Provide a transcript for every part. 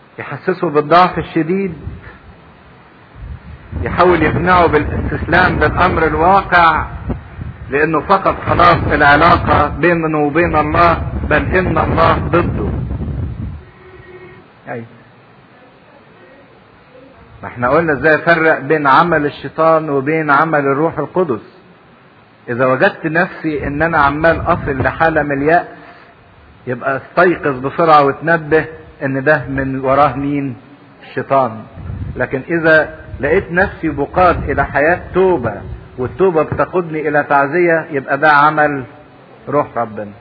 يحسسه بالضعف الشديد يحاول يقنعه بالاستسلام للامر الواقع لانه فقد خلاص العلاقة بينه وبين الله بل ان الله ضده أي. ما احنا قلنا ازاي افرق بين عمل الشيطان وبين عمل الروح القدس اذا وجدت نفسي ان انا عمال اصل لحالة من اليأس يبقى استيقظ بسرعة وتنبه ان ده من وراه مين الشيطان لكن اذا لقيت نفسي بقاد الى حياة توبة والتوبة بتقودني الى تعزية يبقى ده عمل روح ربنا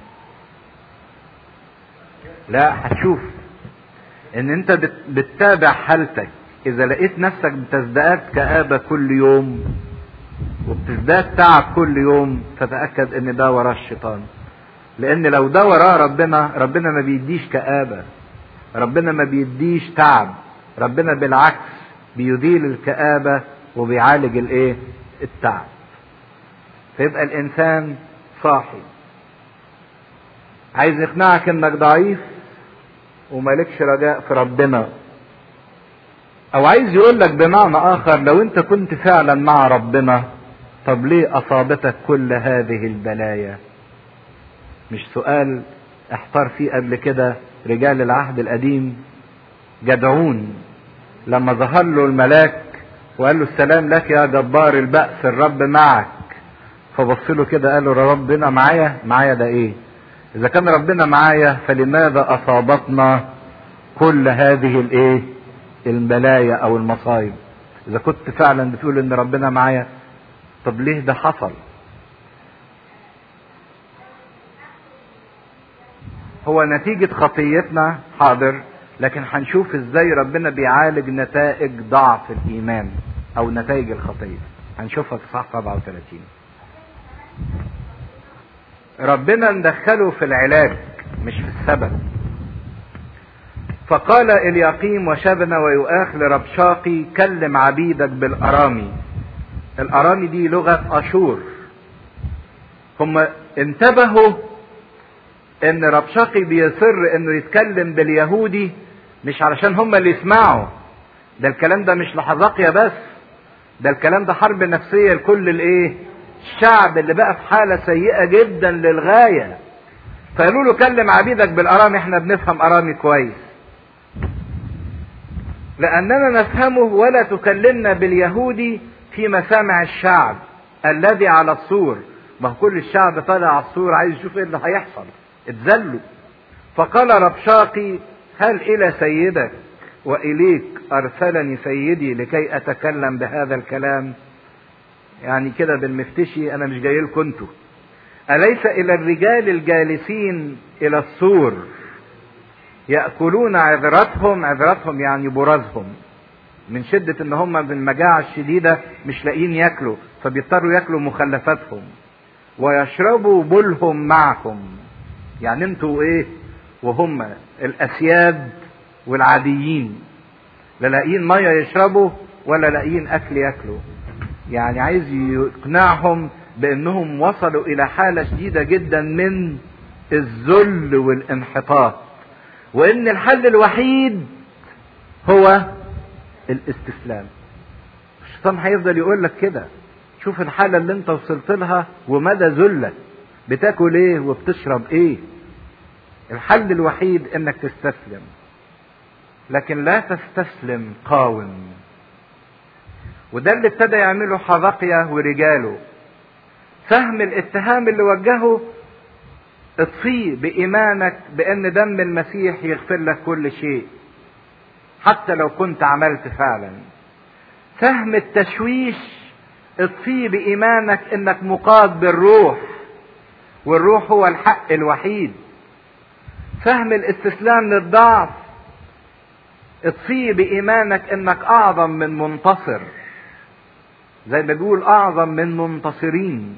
لا هتشوف ان انت بتتابع حالتك اذا لقيت نفسك بتزداد كآبة كل يوم وبتزداد تعب كل يوم فتأكد ان ده وراه الشيطان لان لو ده وراه ربنا ربنا ما بيديش كآبة ربنا ما بيديش تعب ربنا بالعكس بيديل الكآبة وبيعالج الايه التعب فيبقى الانسان صاحي عايز يقنعك انك ضعيف ومالكش رجاء في ربنا او عايز يقول لك بمعنى اخر لو انت كنت فعلا مع ربنا طب ليه اصابتك كل هذه البلايا مش سؤال احتار فيه قبل كده رجال العهد القديم جدعون لما ظهر له الملاك وقال له السلام لك يا جبار البأس الرب معك فبص له كده قال له ربنا معايا معايا ده ايه اذا كان ربنا معايا فلماذا اصابتنا كل هذه الايه البلايا او المصايب اذا كنت فعلا بتقول ان ربنا معايا طب ليه ده حصل هو نتيجة خطيتنا حاضر لكن هنشوف ازاي ربنا بيعالج نتائج ضعف الايمان او نتائج الخطية هنشوفها في صح 37 ربنا ندخله في العلاج مش في السبب فقال اليقيم وشبنا ويؤاخ لربشاقي كلم عبيدك بالارامي الارامي دي لغة اشور هم انتبهوا ان ربشاقي بيصر انه يتكلم باليهودي مش علشان هم اللي يسمعوا ده الكلام ده مش لحظاقيا بس ده الكلام ده حرب نفسية لكل الايه الشعب اللي بقى في حالة سيئة جدا للغاية فقالوا له كلم عبيدك بالارامي احنا بنفهم ارامي كويس لاننا نفهمه ولا تكلمنا باليهودي في مسامع الشعب الذي على السور ما هو كل الشعب طالع على السور عايز يشوف ايه اللي هيحصل اتذلوا فقال ربشاقي هل الى سيدك واليك ارسلني سيدي لكي اتكلم بهذا الكلام يعني كده بالمفتشي انا مش جاي لكم انتوا اليس الى الرجال الجالسين الى السور ياكلون عذرتهم عذرتهم يعني برازهم من شدة ان هم بالمجاعة الشديدة مش لاقيين ياكلوا فبيضطروا ياكلوا مخلفاتهم ويشربوا بلهم معكم يعني انتوا ايه وهم الاسياد والعاديين لا لاقيين ميه يشربوا ولا لاقيين اكل ياكلوا يعني عايز يقنعهم بانهم وصلوا الى حاله شديده جدا من الذل والانحطاط وان الحل الوحيد هو الاستسلام الشيطان هيفضل يقول لك كده شوف الحاله اللي انت وصلت لها ومدى ذلك بتاكل ايه وبتشرب ايه الحل الوحيد انك تستسلم لكن لا تستسلم قاوم وده اللي ابتدى يعمله حذقيا ورجاله فهم الاتهام اللي وجهه اطفيه بإيمانك بأن دم المسيح يغفر لك كل شيء حتى لو كنت عملت فعلا فهم التشويش اطفيه بإيمانك انك مقاد بالروح والروح هو الحق الوحيد فهم الاستسلام للضعف اطفيه بإيمانك انك أعظم من منتصر زي ما بيقول أعظم من منتصرين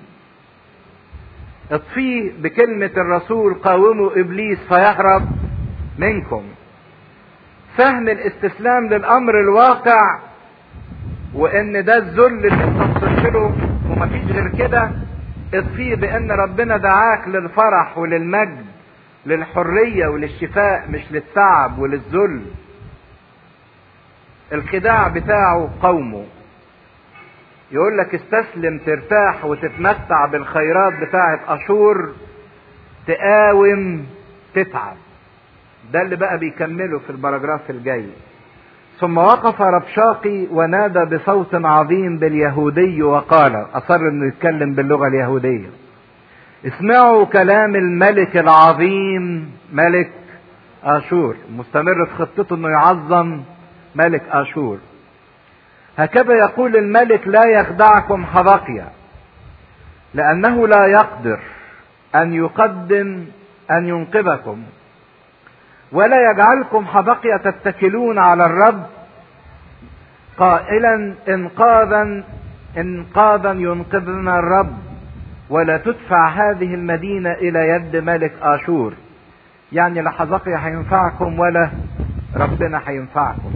اطفيه بكلمة الرسول قاوموا إبليس فيهرب منكم فهم الاستسلام للأمر الواقع وإن ده الذل اللي انت وصلت له ومفيش غير كده اطفيه بأن ربنا دعاك للفرح وللمجد للحرية وللشفاء مش للتعب وللذل الخداع بتاعه قومه يقول لك استسلم ترتاح وتتمتع بالخيرات بتاعة أشور تقاوم تتعب ده اللي بقى بيكمله في البراجراف الجاي ثم وقف ربشاقي ونادى بصوت عظيم باليهودي وقال أصر انه يتكلم باللغة اليهودية اسمعوا كلام الملك العظيم ملك آشور مستمر في خطته انه يعظم ملك آشور هكذا يقول الملك لا يخدعكم حبقيا لأنه لا يقدر أن يقدم أن ينقذكم ولا يجعلكم حبقيا تتكلون على الرب قائلا انقاذا انقاذا ينقذنا الرب ولا تدفع هذه المدينة إلى يد ملك آشور يعني لا حبقيا هينفعكم ولا ربنا هينفعكم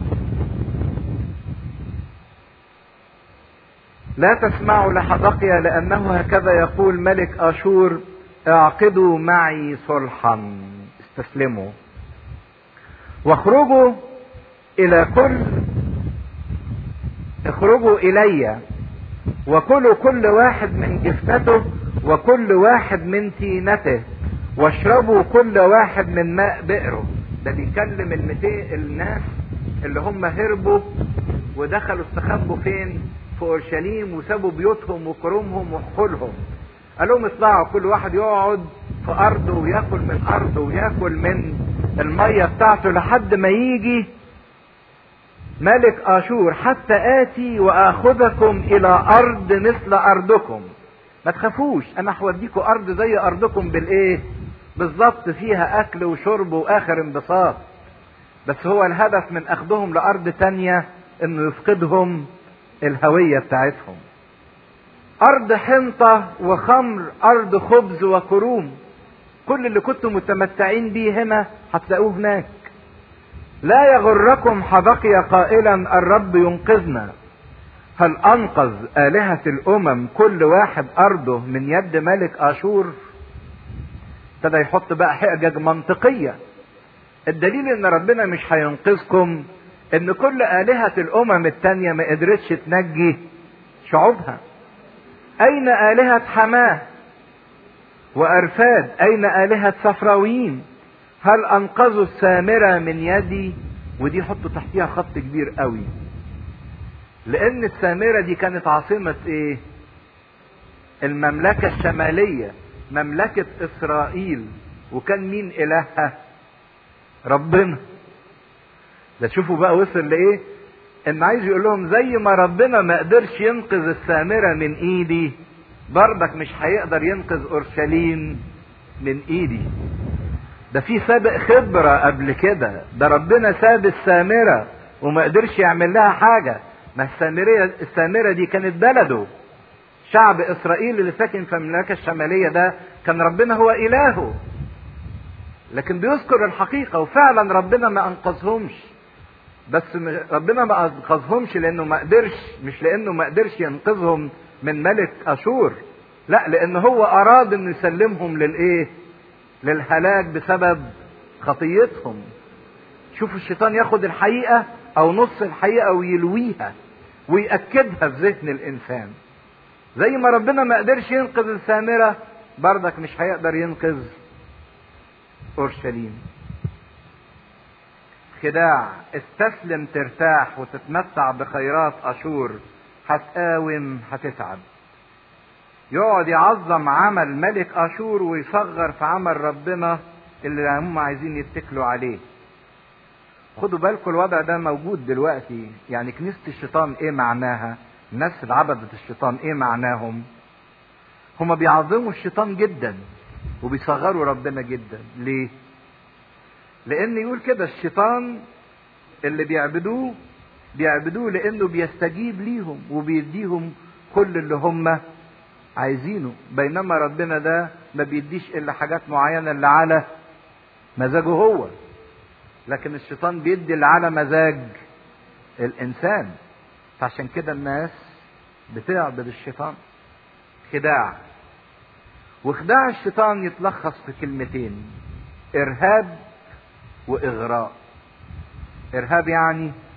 لا تسمعوا لحبقيا لأنه هكذا يقول ملك أشور اعقدوا معي صلحا استسلموا واخرجوا إلى كل اخرجوا إلي وكلوا كل واحد من جفتته وكل واحد من تينته واشربوا كل واحد من ماء بئره ده بيكلم المتين الناس اللي هم هربوا ودخلوا استخبوا فين في اورشليم وسابوا بيوتهم وكرومهم وحقولهم قال لهم اطلعوا كل واحد يقعد في ارضه وياكل من ارضه وياكل من الميه بتاعته لحد ما يجي ملك اشور حتى اتي واخذكم الى ارض مثل ارضكم ما تخافوش انا هوديكم ارض زي ارضكم بالايه بالظبط فيها اكل وشرب واخر انبساط بس هو الهدف من اخذهم لارض تانية انه يفقدهم الهوية بتاعتهم ارض حنطة وخمر ارض خبز وكروم كل اللي كنتم متمتعين بيه هنا هتلاقوه هناك لا يغركم حبقي قائلا الرب ينقذنا هل انقذ الهة الامم كل واحد ارضه من يد ملك اشور ابتدى يحط بقى حجج منطقية الدليل ان ربنا مش هينقذكم ان كل الهة الامم التانية ما قدرتش تنجي شعوبها اين الهة حماه وارفاد اين الهة صفراويين هل انقذوا السامرة من يدي ودي حطوا تحتيها خط كبير قوي لان السامرة دي كانت عاصمة ايه المملكة الشمالية مملكة اسرائيل وكان مين الهها ربنا ده شوفوا بقى وصل لايه ان عايز يقول لهم زي ما ربنا ما قدرش ينقذ السامرة من ايدي برضك مش هيقدر ينقذ اورشليم من ايدي ده في سابق خبرة قبل كده ده ربنا ساب السامرة وما قدرش يعمل لها حاجة ما السامرية السامرة دي كانت بلده شعب اسرائيل اللي ساكن في المملكة الشمالية ده كان ربنا هو الهه لكن بيذكر الحقيقة وفعلا ربنا ما انقذهمش بس ربنا ما انقذهمش لانه ما قدرش مش لانه ما قدرش ينقذهم من ملك اشور لا لان هو اراد انه يسلمهم للايه للهلاك بسبب خطيتهم شوفوا الشيطان ياخد الحقيقة او نص الحقيقة ويلويها ويأكدها في ذهن الانسان زي ما ربنا ما قدرش ينقذ السامرة بردك مش هيقدر ينقذ اورشليم خداع استسلم ترتاح وتتمتع بخيرات اشور هتقاوم هتتعب يقعد يعظم عمل ملك اشور ويصغر في عمل ربنا اللي هم عايزين يتكلوا عليه خدوا بالكم الوضع ده موجود دلوقتي يعني كنيسة الشيطان ايه معناها الناس اللي عبدت الشيطان ايه معناهم هما بيعظموا الشيطان جدا وبيصغروا ربنا جدا ليه لان يقول كده الشيطان اللي بيعبدوه بيعبدوه لانه بيستجيب ليهم وبيديهم كل اللي هم عايزينه بينما ربنا ده ما بيديش الا حاجات معينه اللي على مزاجه هو لكن الشيطان بيدي اللي على مزاج الانسان فعشان كده الناس بتعبد الشيطان خداع وخداع الشيطان يتلخص في كلمتين ارهاب واغراء ارهاب يعني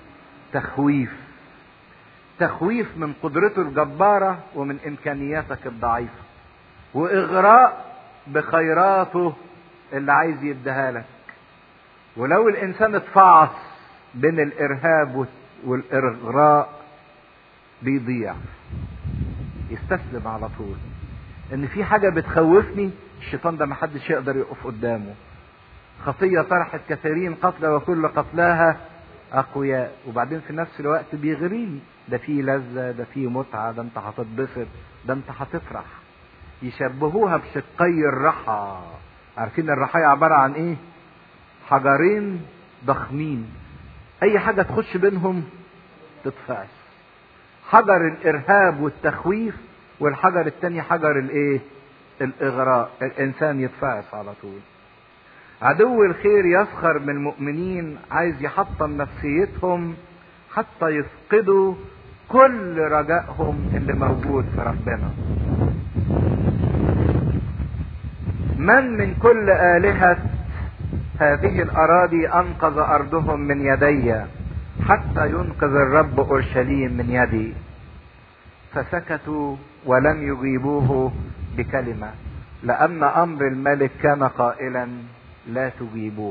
تخويف تخويف من قدرته الجبارة ومن إمكانياتك الضعيفة وإغراء بخيراته اللي عايز يديها لك ولو الإنسان اتفعص بين الإرهاب والإغراء بيضيع يستسلم على طول ان في حاجة بتخوفني الشيطان ده محدش يقدر يقف قدامه خطية طرحت كثيرين قتلى وكل قتلاها أقوياء وبعدين في نفس الوقت بيغريني ده فيه لذة ده فيه متعة ده انت هتتبسط ده انت هتفرح يشبهوها بشقي الرحى عارفين الرحاية عبارة عن ايه حجرين ضخمين اي حاجة تخش بينهم تتفعس حجر الارهاب والتخويف والحجر التاني حجر الايه الاغراء الانسان يتفعس على طول عدو الخير يسخر من المؤمنين عايز يحطم نفسيتهم حتى يفقدوا كل رجائهم اللي موجود في ربنا من من كل آلهة هذه الأراضي أنقذ أرضهم من يدي حتى ينقذ الرب أورشليم من يدي فسكتوا ولم يجيبوه بكلمة لأن أمر الملك كان قائلا لا تجيبوه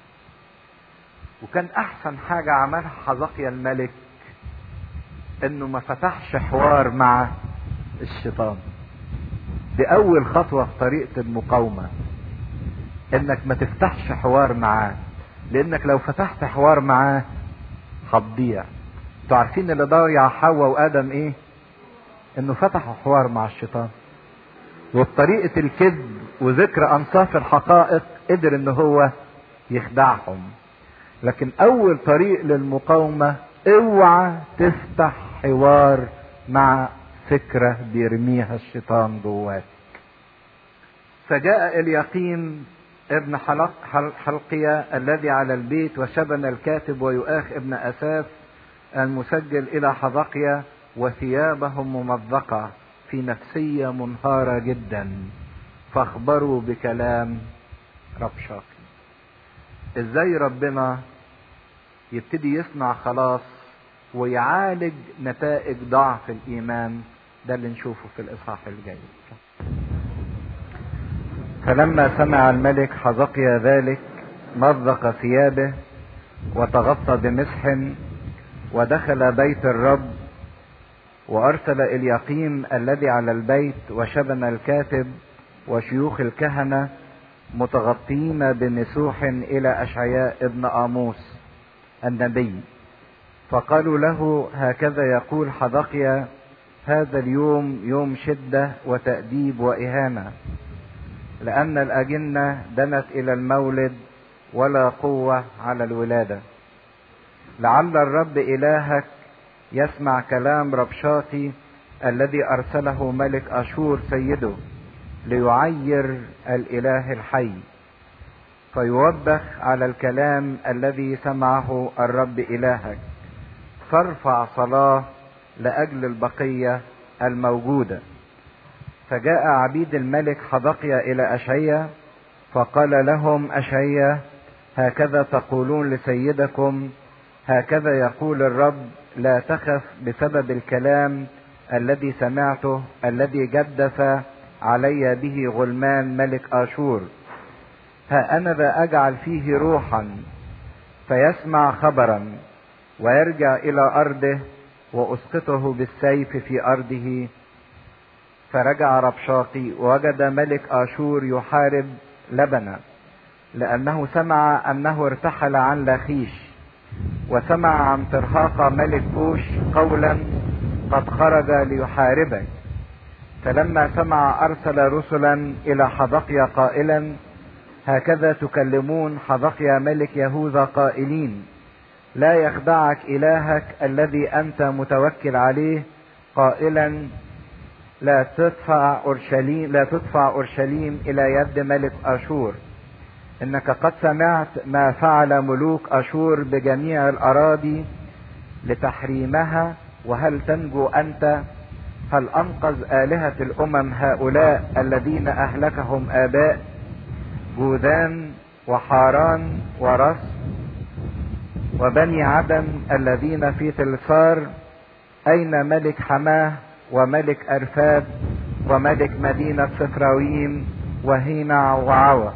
وكان أحسن حاجة عملها حزقيا الملك إنه ما فتحش حوار مع الشيطان دي أول خطوة في طريقة المقاومة إنك ما تفتحش حوار معاه لأنك لو فتحت حوار معاه هتضيع انتوا عارفين اللي ضيع حواء وآدم إيه؟ إنه فتحوا حوار مع الشيطان وبطريقة الكذب وذكر أنصاف الحقائق قدر إن هو يخدعهم لكن أول طريق للمقاومة اوعى تفتح حوار مع فكرة بيرميها الشيطان جواك فجاء اليقين ابن حلق حلقية الذي على البيت وشبن الكاتب ويؤاخ ابن أساف المسجل إلى حذقية وثيابهم ممزقة في نفسية منهارة جدا فاخبروا بكلام ربشاقي ازاي ربنا يبتدي يصنع خلاص ويعالج نتائج ضعف الايمان ده اللي نشوفه في الاصحاح الجاي فلما سمع الملك حزقيا ذلك مزق ثيابه وتغطى بمسح ودخل بيت الرب وارسل اليقيم الذي على البيت وشبن الكاتب وشيوخ الكهنه متغطين بمسوح الى اشعياء ابن اموس النبي فقالوا له هكذا يقول حذقيا هذا اليوم يوم شده وتاديب واهانه لان الاجنه دنت الى المولد ولا قوه على الولاده لعل الرب الهك يسمع كلام ربشاتي الذي ارسله ملك اشور سيده ليعير الاله الحي فيوبخ على الكلام الذي سمعه الرب الهك فارفع صلاه لاجل البقيه الموجوده فجاء عبيد الملك حذقيا الى اشعيا فقال لهم اشعيا هكذا تقولون لسيدكم هكذا يقول الرب لا تخف بسبب الكلام الذي سمعته الذي جدف علي به غلمان ملك اشور ها انا ذا اجعل فيه روحا فيسمع خبرا ويرجع الى ارضه واسقطه بالسيف في ارضه فرجع ربشاقي ووجد ملك اشور يحارب لبنى لانه سمع انه ارتحل عن لاخيش وسمع عن ترهاق ملك بوش قولا قد خرج ليحاربك فلما سمع ارسل رسلا الى حذقيا قائلا هكذا تكلمون حذقيا ملك يهوذا قائلين لا يخدعك الهك الذي انت متوكل عليه قائلا لا تدفع اورشليم لا تدفع اورشليم الى يد ملك اشور انك قد سمعت ما فعل ملوك اشور بجميع الاراضي لتحريمها وهل تنجو انت هل انقذ الهه الامم هؤلاء الذين اهلكهم اباء جوذان وحاران ورس وبني عدن الذين في تلصار أين ملك حماه وملك أرفاد وملك مدينة صفراويم وهينع وعوى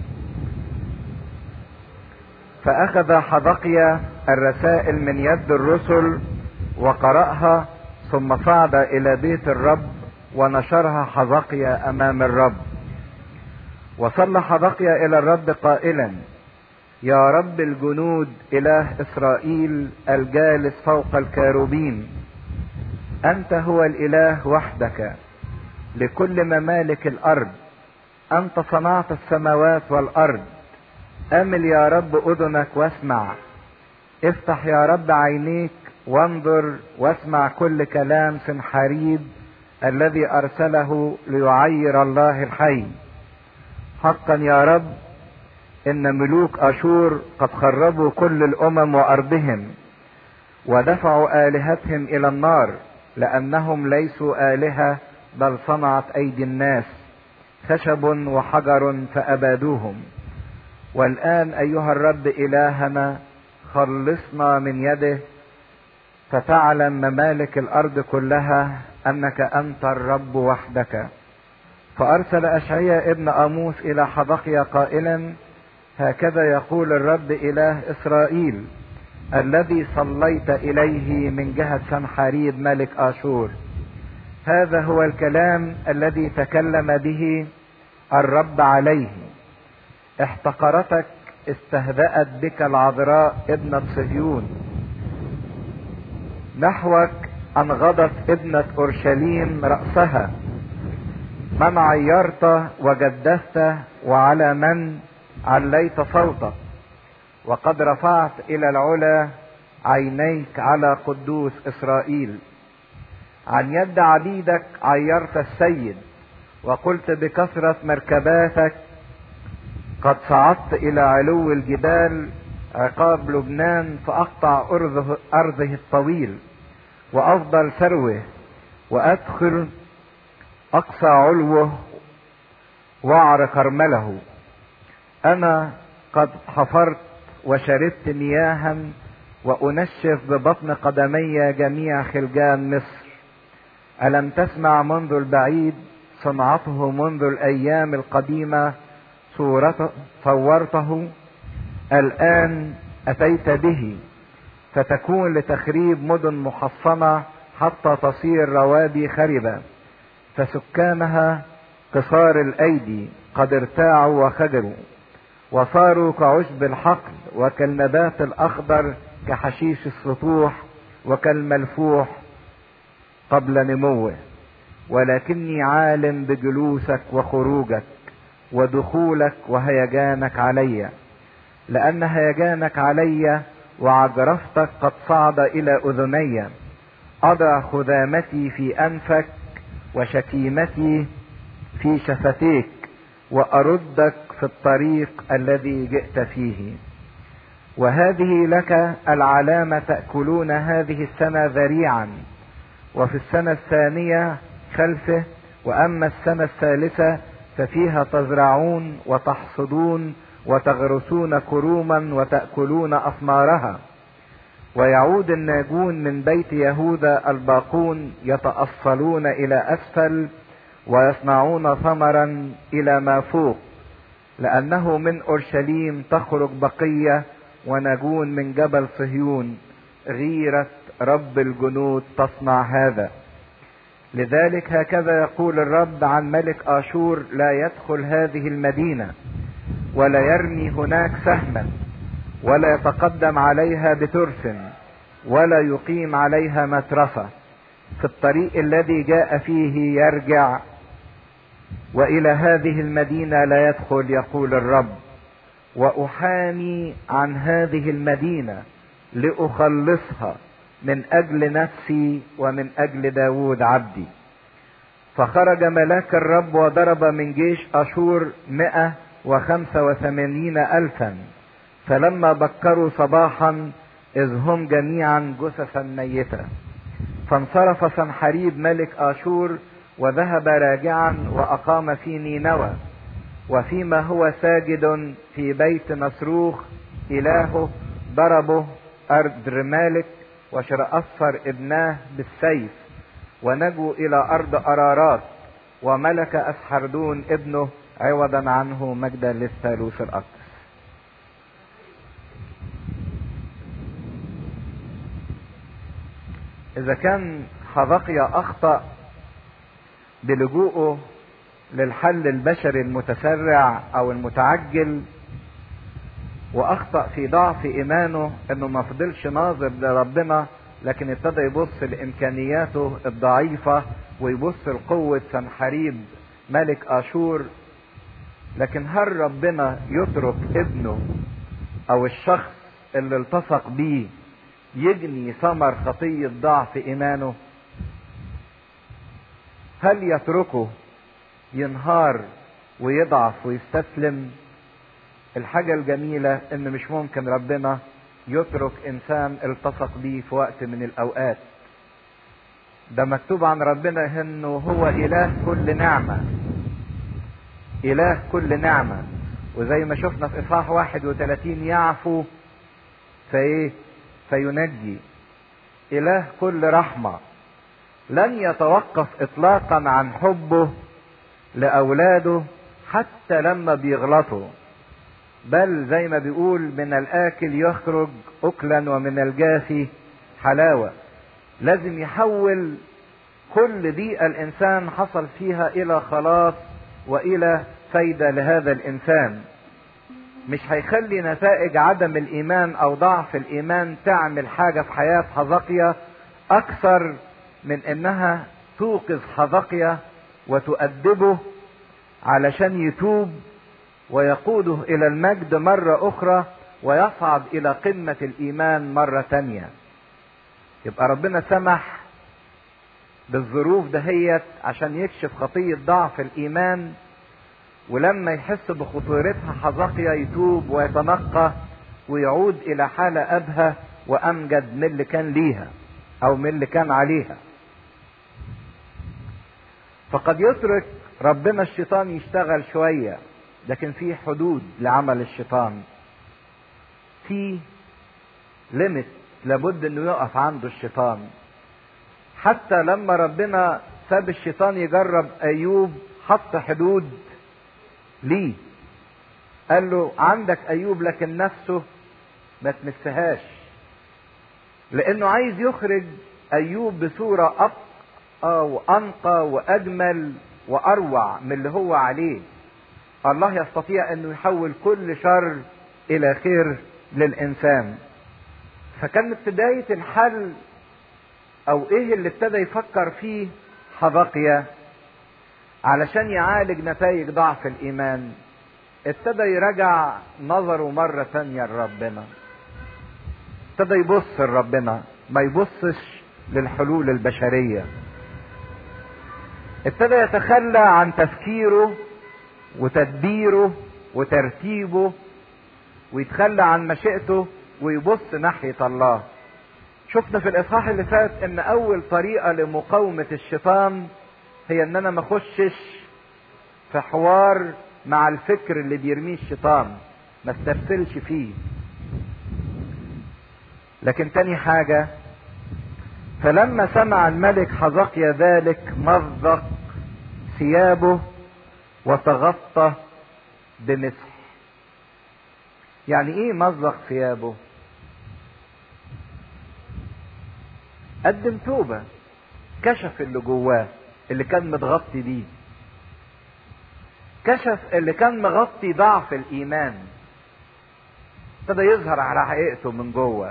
فأخذ حدقيا الرسائل من يد الرسل وقرأها ثم صعد إلى بيت الرب ونشرها حدقيا أمام الرب وصلى حدقيا إلى الرب قائلا يا رب الجنود إله إسرائيل الجالس فوق الكاروبين أنت هو الإله وحدك لكل ممالك الأرض أنت صنعت السماوات والأرض أمل يا رب أذنك واسمع افتح يا رب عينيك وانظر واسمع كل كلام سنحريب الذي أرسله ليعير الله الحي حقا يا رب إن ملوك أشور قد خربوا كل الأمم وأرضهم ودفعوا آلهتهم إلى النار لأنهم ليسوا آلهة بل صنعت أيدي الناس خشب وحجر فأبادوهم والآن أيها الرب إلهنا خلصنا من يده فتعلم ممالك الأرض كلها أنك أنت الرب وحدك فأرسل أشعياء ابن أموس إلى حدقيا قائلا هكذا يقول الرب إله إسرائيل الذي صليت إليه من جهة سنحاريب ملك آشور هذا هو الكلام الذي تكلم به الرب عليه احتقرتك استهزأت بك العذراء ابنة صهيون نحوك انغضت ابنة اورشليم رأسها من عيرت وجدست وعلى من عليت صوتك وقد رفعت الى العلا عينيك على قدوس اسرائيل عن يد عبيدك عيرت السيد وقلت بكثرة مركباتك قد صعدت الى علو الجبال عقاب لبنان فاقطع ارضه, أرضه الطويل وافضل ثروه وادخل اقصى علوه وعر كرمله انا قد حفرت وشربت مياها وانشف ببطن قدمي جميع خلجان مصر الم تسمع منذ البعيد صنعته منذ الايام القديمه صورته صورته الان اتيت به فتكون لتخريب مدن محصنه حتى تصير روابي خربه فسكانها قصار الايدي قد ارتاعوا وخجلوا وصاروا كعشب الحقل وكالنبات الاخضر كحشيش السطوح وكالملفوح قبل نموه ولكني عالم بجلوسك وخروجك ودخولك وهيجانك علي لان هيجانك علي وعجرفتك قد صعد الى اذني اضع خذامتي في انفك وشتيمتي في شفتيك واردك في الطريق الذي جئت فيه وهذه لك العلامة تأكلون هذه السنة ذريعا وفي السنة الثانية خلفه وأما السنة الثالثة ففيها تزرعون وتحصدون وتغرسون كروما وتأكلون أثمارها ويعود الناجون من بيت يهوذا الباقون يتأصلون إلى أسفل ويصنعون ثمرا إلى ما فوق لأنه من أورشليم تخرج بقية ونجون من جبل صهيون غيرة رب الجنود تصنع هذا لذلك هكذا يقول الرب عن ملك آشور لا يدخل هذه المدينة ولا يرمي هناك سهما ولا يتقدم عليها بترس ولا يقيم عليها مترفة في الطريق الذي جاء فيه يرجع والى هذه المدينة لا يدخل يقول الرب واحامي عن هذه المدينة لاخلصها من اجل نفسي ومن اجل داود عبدي فخرج ملاك الرب وضرب من جيش اشور مئة وخمسة وثمانين الفا فلما بكروا صباحا اذ هم جميعا جثثا ميتة فانصرف سنحريب ملك اشور وذهب راجعا واقام في نينوى وفيما هو ساجد في بيت مسروخ الهه ضربه أرض رمالك وشرأصفر ابناه بالسيف ونجوا إلى أرض أرارات وملك أسحردون ابنه عوضا عنه مجدا للثالوث الأقدس إذا كان حبقيا أخطأ بلجوءه للحل البشري المتسرع أو المتعجل واخطا في ضعف ايمانه انه ما فضلش ناظر لربنا لكن ابتدى يبص لامكانياته الضعيفه ويبص لقوه سنحريب ملك اشور لكن هل ربنا يترك ابنه او الشخص اللي التصق بيه يجني ثمر خطيه ضعف ايمانه هل يتركه ينهار ويضعف ويستسلم الحاجة الجميلة ان مش ممكن ربنا يترك انسان التصق بيه في وقت من الاوقات ده مكتوب عن ربنا انه هو اله كل نعمة اله كل نعمة وزي ما شفنا في اصحاح 31 يعفو فايه فينجي اله كل رحمة لن يتوقف اطلاقا عن حبه لاولاده حتى لما بيغلطوا بل زي ما بيقول من الاكل يخرج اكلا ومن الجافي حلاوة لازم يحول كل دقيقة الانسان حصل فيها الى خلاص والى فايدة لهذا الانسان مش هيخلي نتائج عدم الايمان او ضعف الايمان تعمل حاجة في حياة حذقية اكثر من انها توقظ حذقية وتؤدبه علشان يتوب ويقوده الى المجد مرة اخرى ويصعد الى قمة الايمان مرة تانية يبقى ربنا سمح بالظروف دهيت عشان يكشف خطية ضعف الايمان ولما يحس بخطورتها حذقيا يتوب ويتنقى ويعود الى حالة ابهى وامجد من اللي كان ليها او من اللي كان عليها فقد يترك ربنا الشيطان يشتغل شويه لكن في حدود لعمل الشيطان في ليميت لابد انه يقف عنده الشيطان حتى لما ربنا ساب الشيطان يجرب ايوب حط حدود ليه قال له عندك ايوب لكن نفسه ما تمسهاش لانه عايز يخرج ايوب بصورة ابقى وانقى واجمل واروع من اللي هو عليه الله يستطيع انه يحول كل شر الى خير للانسان فكانت بداية الحل او ايه اللي ابتدى يفكر فيه حبقية علشان يعالج نتائج ضعف الايمان ابتدى يرجع نظره مرة تانية لربنا ابتدى يبص لربنا ما يبصش للحلول البشرية ابتدى يتخلى عن تفكيره وتدبيره وترتيبه ويتخلى عن مشيئته ويبص ناحية الله شفنا في الاصحاح اللي فات ان اول طريقة لمقاومة الشيطان هي ان انا ما اخشش في حوار مع الفكر اللي بيرميه الشيطان ما استرسلش فيه لكن تاني حاجة فلما سمع الملك حزقيا ذلك مزق ثيابه وتغطى بمسح يعني ايه مزق ثيابه قدم توبة كشف اللي جواه اللي كان متغطي بيه كشف اللي كان مغطي ضعف الايمان ابتدى يظهر على حقيقته من جوه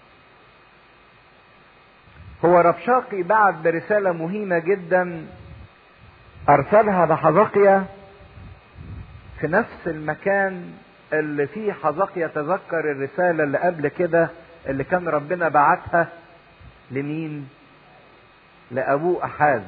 هو ربشاقي بعت برسالة مهمة جدا ارسلها لحزقيا في نفس المكان اللي فيه حزقيا تذكر الرسالة اللي قبل كده اللي كان ربنا بعتها لمين لابوه احاز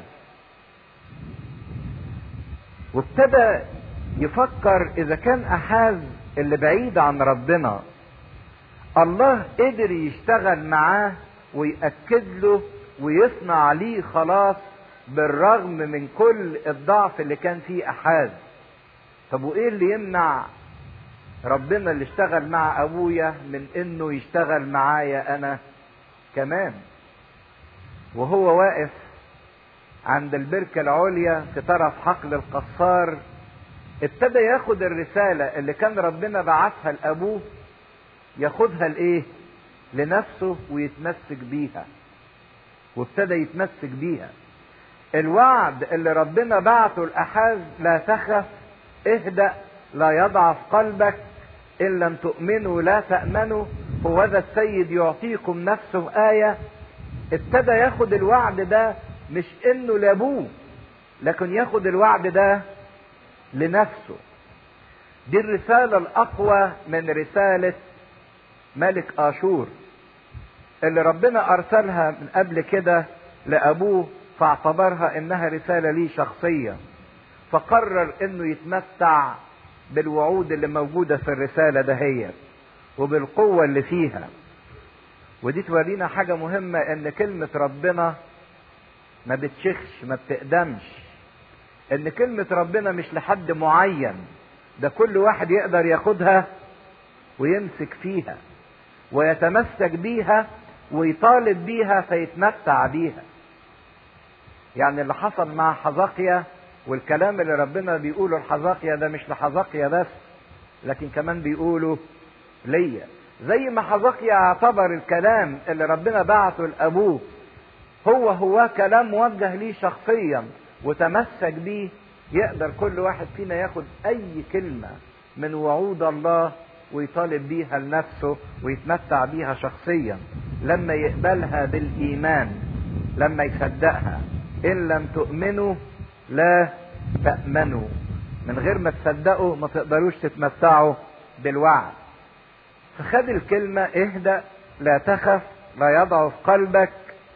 وابتدى يفكر اذا كان احاز اللي بعيد عن ربنا الله قدر يشتغل معاه ويأكد له ويصنع ليه خلاص بالرغم من كل الضعف اللي كان فيه احاز طب وايه اللي يمنع ربنا اللي اشتغل مع ابويا من انه يشتغل معايا انا كمان وهو واقف عند البركة العليا في طرف حقل القصار ابتدى ياخد الرسالة اللي كان ربنا بعتها لأبوه ياخدها لإيه؟ لنفسه ويتمسك بيها وابتدى يتمسك بيها الوعد اللي ربنا بعته لأحاز لا تخف اهدأ لا يضعف قلبك إن لم تؤمنوا لا تأمنوا هو ذا السيد يعطيكم نفسه آية ابتدى ياخد الوعد ده مش انه لابوه لكن ياخد الوعد ده لنفسه دي الرسالة الأقوى من رسالة ملك آشور اللي ربنا أرسلها من قبل كده لأبوه فاعتبرها إنها رسالة ليه شخصية فقرر إنه يتمتع بالوعود اللي موجودة في الرسالة دهيت وبالقوة اللي فيها ودي تورينا حاجة مهمة إن كلمة ربنا ما بتشخش ما بتقدمش ان كلمة ربنا مش لحد معين ده كل واحد يقدر ياخدها ويمسك فيها ويتمسك بيها ويطالب بيها فيتمتع بيها يعني اللي حصل مع حزقيا والكلام اللي ربنا بيقوله لحزقيا ده مش لحزقيا بس لكن كمان بيقوله ليا زي ما حزقيا اعتبر الكلام اللي ربنا بعته لابوه هو هو كلام موجه ليه شخصيا وتمسك بيه يقدر كل واحد فينا ياخد اي كلمة من وعود الله ويطالب بيها لنفسه ويتمتع بيها شخصيا لما يقبلها بالايمان لما يصدقها ان لم تؤمنوا لا تأمنوا من غير ما تصدقوا ما تقدروش تتمتعوا بالوعد فخد الكلمة اهدأ لا تخف لا يضعف قلبك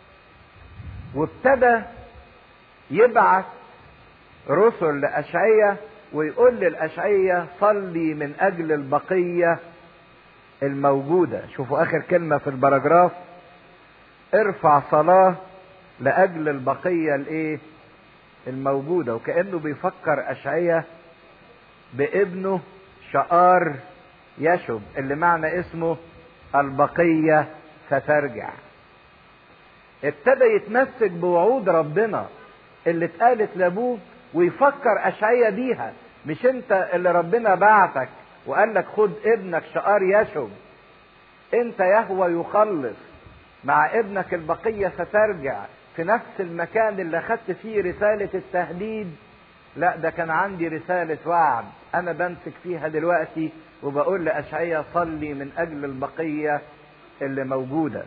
وابتدى يبعث رسل لأشعية ويقول للأشعية صلي من أجل البقية الموجودة شوفوا آخر كلمة في البراجراف ارفع صلاة لأجل البقية الإيه الموجودة وكأنه بيفكر أشعية بابنه شقار يشب اللي معنى اسمه البقية سترجع ابتدى يتمسك بوعود ربنا اللي اتقالت لابوه ويفكر اشعيا بيها مش انت اللي ربنا بعتك وقال لك خد ابنك شقار يشب انت يهوى يخلص مع ابنك البقية سترجع في نفس المكان اللي خدت فيه رسالة التهديد لا ده كان عندي رسالة وعد انا بمسك فيها دلوقتي وبقول لأشعية صلي من اجل البقية اللي موجودة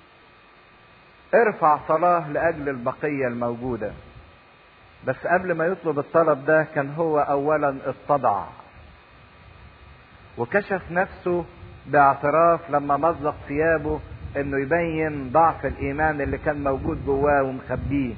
ارفع صلاة لأجل البقية الموجودة بس قبل ما يطلب الطلب ده كان هو أولا اتضع وكشف نفسه باعتراف لما مزق ثيابه انه يبين ضعف الايمان اللي كان موجود جواه ومخبيه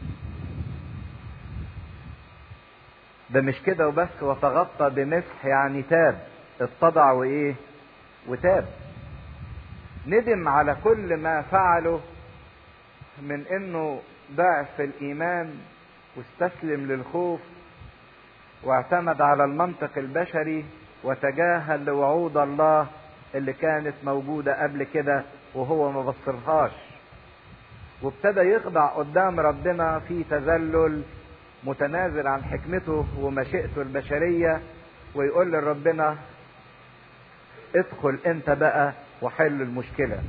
ده مش كده وبس وتغطى بمسح يعني تاب اتضع وايه وتاب ندم على كل ما فعله من انه ضعف الايمان واستسلم للخوف واعتمد على المنطق البشري وتجاهل لوعود الله اللي كانت موجودة قبل كده وهو ما بصرهاش وابتدى يخضع قدام ربنا في تذلل متنازل عن حكمته ومشيئته البشرية ويقول لربنا ادخل انت بقى وحل المشكلة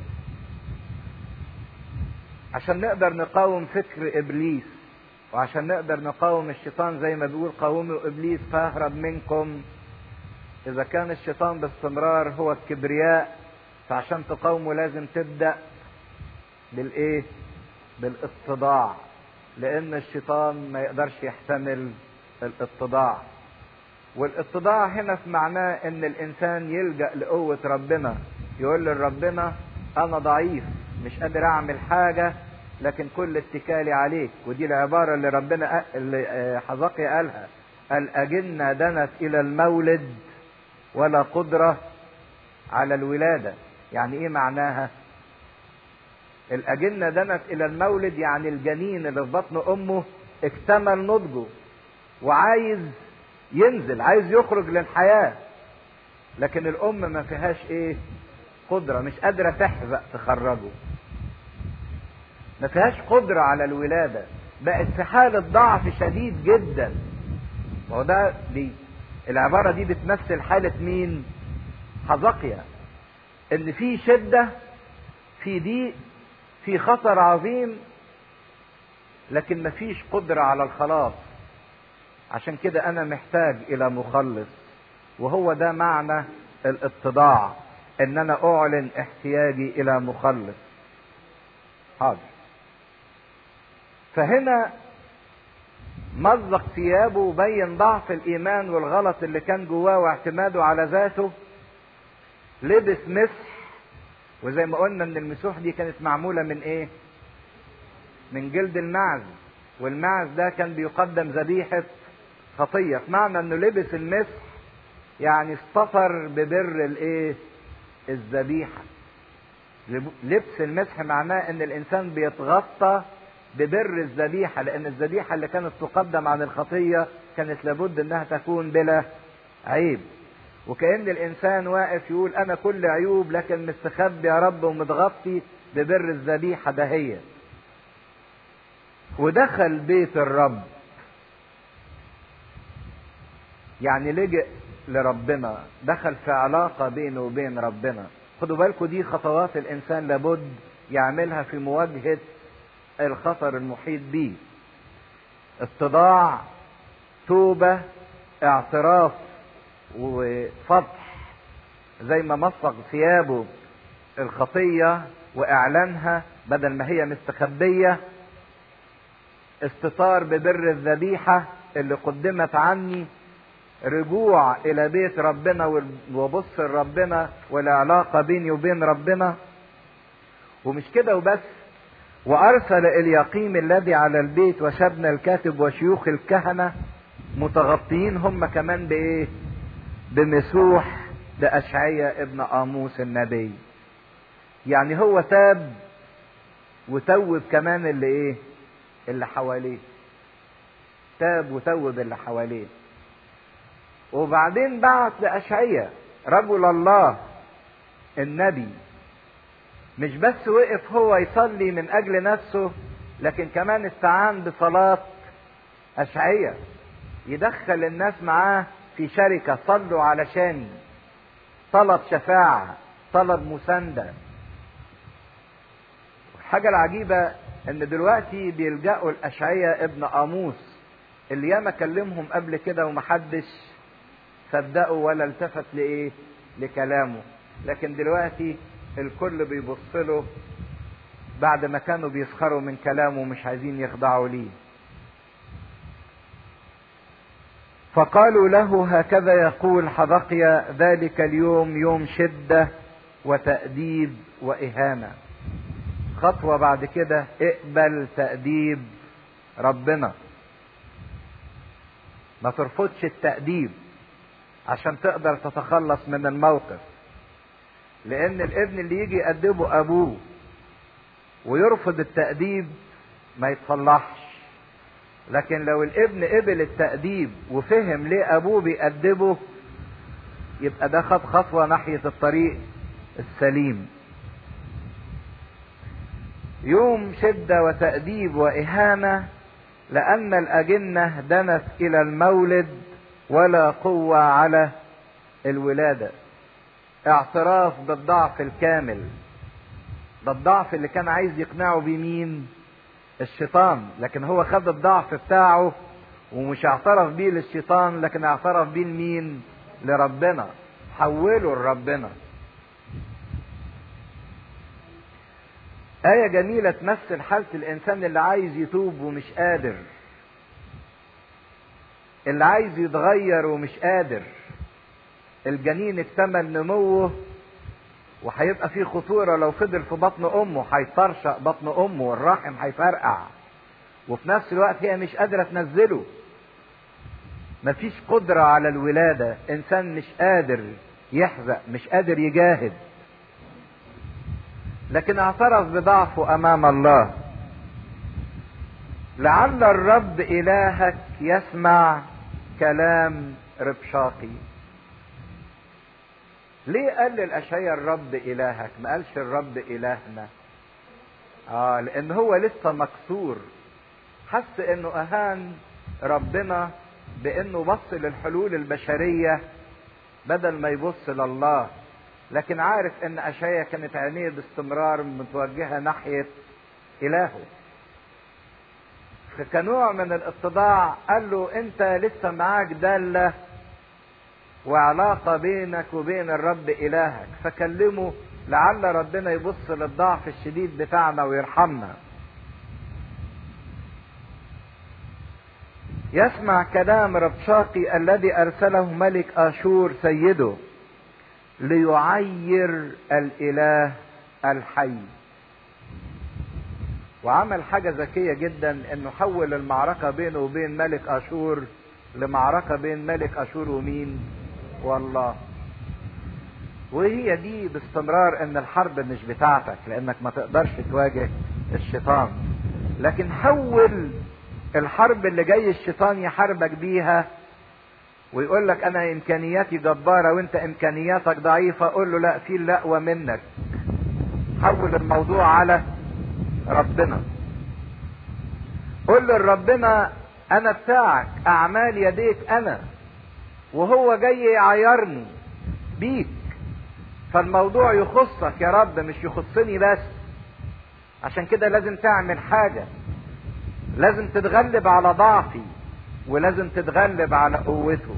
عشان نقدر نقاوم فكر ابليس وعشان نقدر نقاوم الشيطان زي ما بيقول قاوموا ابليس فاهرب منكم اذا كان الشيطان باستمرار هو الكبرياء فعشان تقاومه لازم تبدا بالايه بالاتضاع لان الشيطان ما يقدرش يحتمل الاتضاع والاتضاع هنا في معناه ان الانسان يلجا لقوه ربنا يقول لربنا انا ضعيف مش قادر اعمل حاجه لكن كل اتكالي عليك ودي العباره اللي ربنا اللي حزقي قالها الاجنه دنت الى المولد ولا قدره على الولاده يعني ايه معناها الاجنه دنت الى المولد يعني الجنين اللي في بطن امه اكتمل نضجه وعايز ينزل عايز يخرج للحياه لكن الام ما فيهاش ايه قدرة مش قادرة تحزق تخرجه ما فيهاش قدرة على الولادة بقت في حالة ضعف شديد جدا وهو ده دي العبارة دي بتمثل حالة مين حزقيا ان في شدة في ضيق في خطر عظيم لكن مفيش قدرة على الخلاص عشان كده انا محتاج الى مخلص وهو ده معنى الاتضاع ان انا اعلن احتياجي الى مخلص حاضر فهنا مزق ثيابه وبين ضعف الايمان والغلط اللي كان جواه واعتماده على ذاته لبس مسح وزي ما قلنا ان المسوح دي كانت معمولة من ايه من جلد المعز والمعز ده كان بيقدم ذبيحة خطية معنى انه لبس المسح يعني استطر ببر الايه الذبيحة لبس المسح معناه ان الانسان بيتغطى ببر الذبيحة لان الذبيحة اللي كانت تقدم عن الخطية كانت لابد انها تكون بلا عيب وكأن الانسان واقف يقول انا كل عيوب لكن مستخبي يا رب ومتغطي ببر الذبيحة دهية ودخل بيت الرب يعني لجئ لربنا دخل في علاقة بينه وبين ربنا خدوا بالكم دي خطوات الانسان لابد يعملها في مواجهة الخطر المحيط بيه اتضاع توبة اعتراف وفتح زي ما مصق ثيابه الخطية واعلانها بدل ما هي مستخبية استطار ببر الذبيحة اللي قدمت عني رجوع الى بيت ربنا وبص لربنا والعلاقة بيني وبين ربنا ومش كده وبس وارسل اليقيم الذي على البيت وشبنا الكاتب وشيوخ الكهنة متغطيين هم كمان بايه بمسوح لأشعية ابن آموس النبي يعني هو تاب وتوب كمان اللي ايه اللي حواليه تاب وتوب اللي حواليه وبعدين بعت لأشعية رجل الله النبي مش بس وقف هو يصلي من أجل نفسه لكن كمان استعان بصلاة أشعية يدخل الناس معاه في شركة صلوا علشاني طلب شفاعة طلب مساندة الحاجة العجيبة ان دلوقتي بيلجأوا الأشعية ابن قاموس اللي ياما كلمهم قبل كده ومحدش صدقوا ولا التفت لايه لكلامه لكن دلوقتي الكل بيبص له بعد ما كانوا بيسخروا من كلامه ومش عايزين يخضعوا ليه فقالوا له هكذا يقول حبقيا ذلك اليوم يوم شدة وتأديب وإهانة خطوة بعد كده اقبل تأديب ربنا ما ترفضش التأديب عشان تقدر تتخلص من الموقف لان الابن اللي يجي يأدبه ابوه ويرفض التأديب ما يتصلحش لكن لو الابن قبل التأديب وفهم ليه ابوه بيأدبه يبقى ده خد خطوة ناحية الطريق السليم يوم شدة وتأديب وإهانة لأن الأجنة دنت إلى المولد ولا قوة على الولادة اعتراف بالضعف الكامل ده الضعف اللي كان عايز يقنعه بيه مين الشيطان لكن هو خد الضعف بتاعه ومش اعترف بيه للشيطان لكن اعترف بيه لمين لربنا حوله لربنا آية جميلة تمثل حالة الإنسان اللي عايز يتوب ومش قادر اللي عايز يتغير ومش قادر الجنين اكتمل نموه وهيبقى فيه خطورة لو فضل في بطن أمه هيطرشق بطن أمه والرحم هيفرقع وفي نفس الوقت هي مش قادرة تنزله مفيش قدرة على الولادة إنسان مش قادر يحزق مش قادر يجاهد لكن اعترف بضعفه أمام الله لعل الرب إلهك يسمع كلام ربشاقي ليه قال للأشعية الرب إلهك ما قالش الرب إلهنا آه لأن هو لسه مكسور حس إنه أهان ربنا بإنه بص للحلول البشرية بدل ما يبص لله لكن عارف إن أشعية كانت عينيه باستمرار متوجهة ناحية إلهه كنوع من الاتضاع قال له انت لسه معاك دالة وعلاقة بينك وبين الرب إلهك فكلمه لعل ربنا يبص للضعف الشديد بتاعنا ويرحمنا يسمع كلام ربشاقي الذي أرسله ملك آشور سيده ليعير الإله الحي وعمل حاجة ذكية جدا انه حول المعركة بينه وبين ملك اشور لمعركة بين ملك اشور ومين والله وهي دي باستمرار ان الحرب مش بتاعتك لانك ما تقدرش تواجه الشيطان لكن حول الحرب اللي جاي الشيطان يحاربك بيها ويقول لك انا امكانياتي جبارة وانت امكانياتك ضعيفة قول له لا في الاقوى منك حول الموضوع على ربنا قل لربنا انا بتاعك اعمال يديك انا وهو جاي يعيرني بيك فالموضوع يخصك يا رب مش يخصني بس عشان كده لازم تعمل حاجة لازم تتغلب على ضعفي ولازم تتغلب على قوته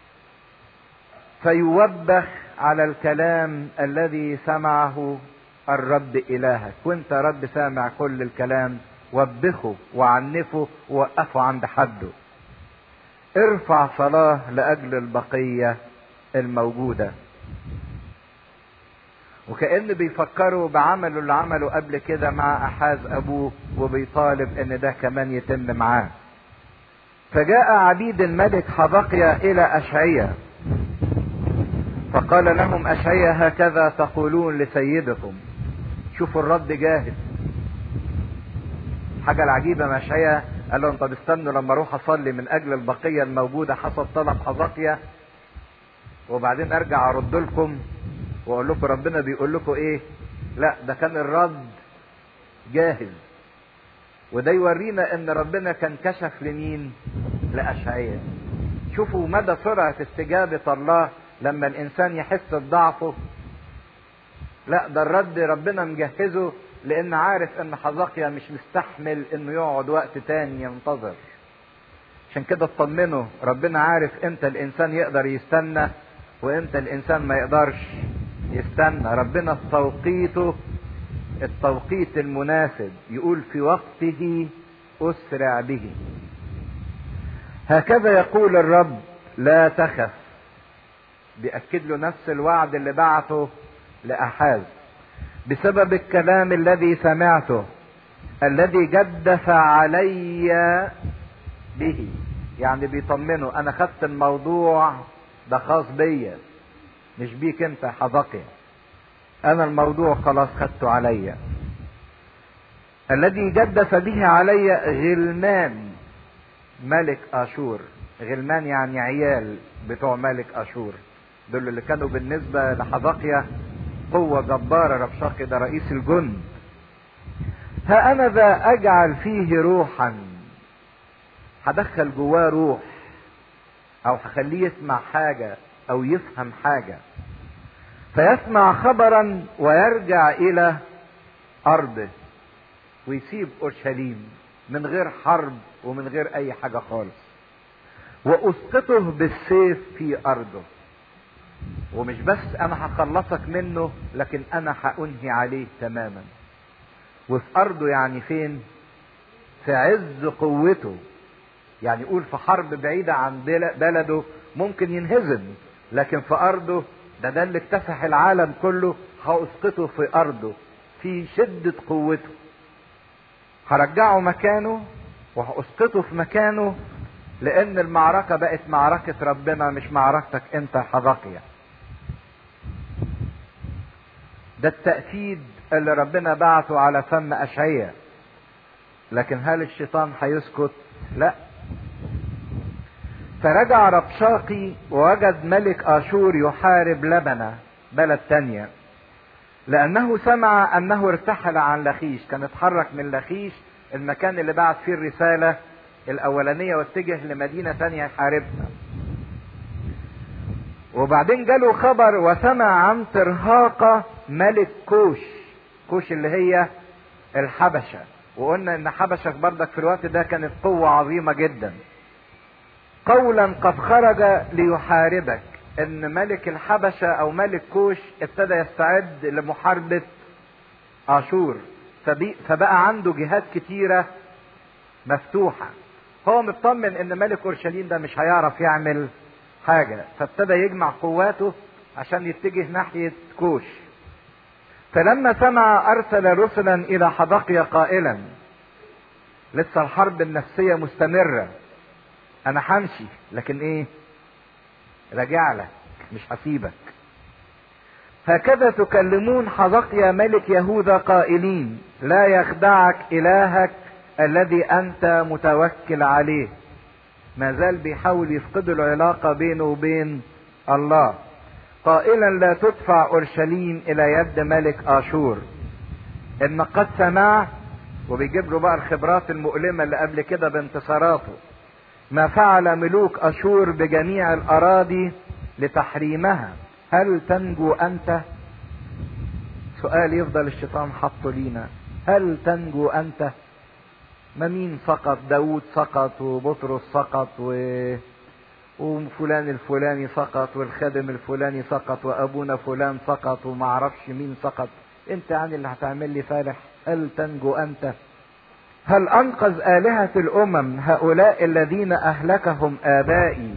فيوبخ على الكلام الذي سمعه الرب إلهك وانت رب سامع كل الكلام وبخه وعنفه ووقفه عند حده ارفع صلاة لأجل البقية الموجودة وكأن بيفكروا بعمله اللي عمله قبل كده مع أحاز أبوه وبيطالب إن ده كمان يتم معاه فجاء عبيد الملك حبقيا إلى أشعية فقال لهم أشعية هكذا تقولون لسيدكم شوفوا الرد جاهز حاجة العجيبة مشاية قال لهم طب استنوا لما اروح اصلي من اجل البقية الموجودة حسب طلب حزقية وبعدين ارجع ارد لكم واقول لكم ربنا بيقول لكم ايه لا ده كان الرد جاهز وده يورينا ان ربنا كان كشف لمين لاشعياء شوفوا مدى سرعة استجابة الله لما الانسان يحس بضعفه لا ده الرد ربنا مجهزه لان عارف ان حزقيا مش مستحمل انه يقعد وقت تاني ينتظر عشان كده اطمنه ربنا عارف امتى الانسان يقدر يستنى وامتى الانسان ما يقدرش يستنى ربنا في توقيته التوقيت المناسب يقول في وقته اسرع به هكذا يقول الرب لا تخف بيأكد له نفس الوعد اللي بعته لأحاز بسبب الكلام الذي سمعته الذي جدف علي به يعني بيطمنه انا خدت الموضوع ده خاص بيا مش بيك انت حذقي انا الموضوع خلاص خدته عليا الذي جدف به علي غلمان ملك اشور غلمان يعني عيال بتوع ملك اشور دول اللي كانوا بالنسبة لحذقيا قوة جبارة ربشاقي ده رئيس الجند ها انا ذا اجعل فيه روحا هدخل جواه روح او هخليه يسمع حاجة او يفهم حاجة فيسمع خبرا ويرجع الى ارضه ويسيب اورشليم من غير حرب ومن غير اي حاجة خالص واسقطه بالسيف في ارضه ومش بس انا هخلصك منه لكن انا هانهي عليه تماما وفي ارضه يعني فين في عز قوته يعني يقول في حرب بعيدة عن بلده ممكن ينهزم لكن في ارضه ده ده اللي اكتسح العالم كله هاسقطه في ارضه في شدة قوته هرجعه مكانه وهاسقطه في مكانه لان المعركة بقت معركة ربنا مش معركتك انت حذقيا ده التأكيد اللي ربنا بعته على فم أشعية لكن هل الشيطان هيسكت لا فرجع ربشاقي ووجد ملك آشور يحارب لبنة بلد تانية لأنه سمع أنه ارتحل عن لخيش كان اتحرك من لخيش المكان اللي بعت فيه الرسالة الأولانية واتجه لمدينة تانية يحاربها وبعدين جاله خبر وسمع عن ترهاقة ملك كوش كوش اللي هي الحبشة وقلنا ان حبشة بردك في الوقت ده كانت قوة عظيمة جدا قولا قد خرج ليحاربك ان ملك الحبشة او ملك كوش ابتدى يستعد لمحاربة اشور فبقى عنده جهات كتيرة مفتوحة هو مطمن ان ملك اورشليم ده مش هيعرف يعمل حاجة فابتدى يجمع قواته عشان يتجه ناحية كوش فلما سمع ارسل رسلا الى حدقية قائلا لسه الحرب النفسية مستمرة انا همشي لكن ايه راجع لك مش هسيبك هكذا تكلمون حدقيا ملك يهوذا قائلين لا يخدعك الهك الذي انت متوكل عليه ما زال بيحاول يفقد العلاقه بينه وبين الله قائلا لا تدفع اورشليم الى يد ملك اشور ان قد سمع وبيجيب له بقى الخبرات المؤلمه اللي قبل كده بانتصاراته ما فعل ملوك اشور بجميع الاراضي لتحريمها هل تنجو انت سؤال يفضل الشيطان حطه لينا هل تنجو انت ما مين سقط داود سقط وبطرس سقط و... وفلان الفلاني سقط والخادم الفلاني سقط وابونا فلان سقط وما اعرفش مين سقط انت يعني اللي هتعمل لي فالح هل تنجو انت هل انقذ الهه الامم هؤلاء الذين اهلكهم ابائي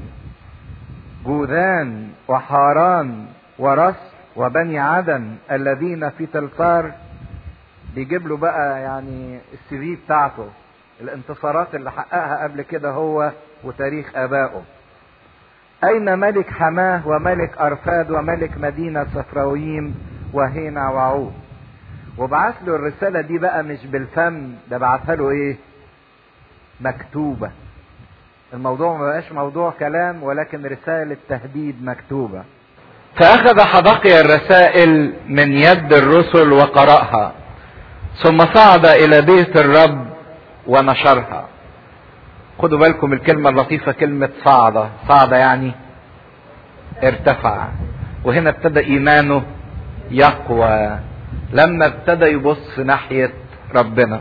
جوذان وحاران ورس وبني عدن الذين في تلطار بيجيب له بقى يعني السي في بتاعته الانتصارات اللي حققها قبل كده هو وتاريخ ابائه اين ملك حماه وملك ارفاد وملك مدينه صفراويم وهينا وعود وبعت له الرساله دي بقى مش بالفم ده بعتها له ايه مكتوبه الموضوع ما بقاش موضوع كلام ولكن رساله تهديد مكتوبه فاخذ حدقي الرسائل من يد الرسل وقراها ثم صعد الى بيت الرب ونشرها خدوا بالكم الكلمة اللطيفة كلمة صعد صعد يعني ارتفع وهنا ابتدى ايمانه يقوى لما ابتدى يبص ناحية ربنا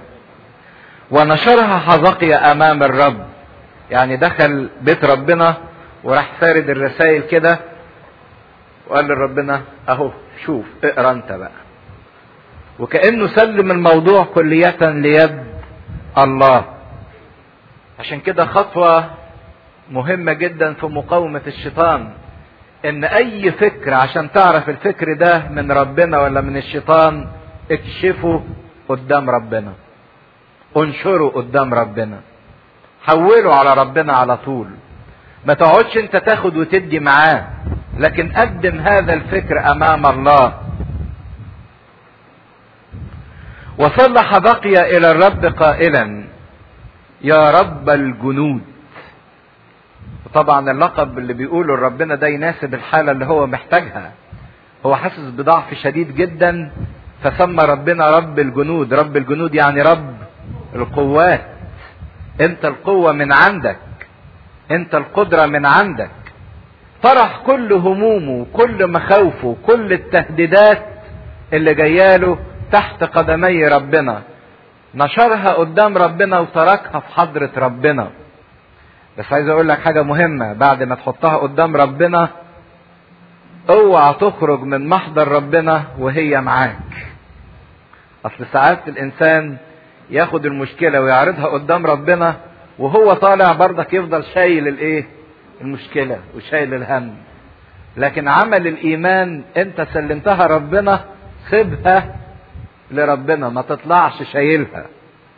ونشرها حزقي امام الرب يعني دخل بيت ربنا وراح فارد الرسائل كده وقال لربنا اهو شوف اقرا انت بقى وكانه سلم الموضوع كلية ليد الله عشان كده خطوة مهمة جدا في مقاومة الشيطان ان اي فكر عشان تعرف الفكر ده من ربنا ولا من الشيطان اكشفه قدام ربنا انشره قدام ربنا حوله على ربنا على طول ما تقعدش انت تاخد وتدي معاه لكن قدم هذا الفكر امام الله وصلح بقي الى الرب قائلا يا رب الجنود طبعا اللقب اللي بيقوله ربنا ده يناسب الحالة اللي هو محتاجها هو حاسس بضعف شديد جدا فسمى ربنا رب الجنود رب الجنود يعني رب القوات انت القوة من عندك انت القدرة من عندك طرح كل همومه كل مخاوفه كل التهديدات اللي جاياله تحت قدمي ربنا نشرها قدام ربنا وتركها في حضرة ربنا بس عايز اقول لك حاجة مهمة بعد ما تحطها قدام ربنا اوعى تخرج من محضر ربنا وهي معاك اصل ساعات الانسان ياخد المشكلة ويعرضها قدام ربنا وهو طالع برضك يفضل شايل الايه المشكلة وشايل الهم لكن عمل الايمان انت سلمتها ربنا سيبها لربنا ما تطلعش شايلها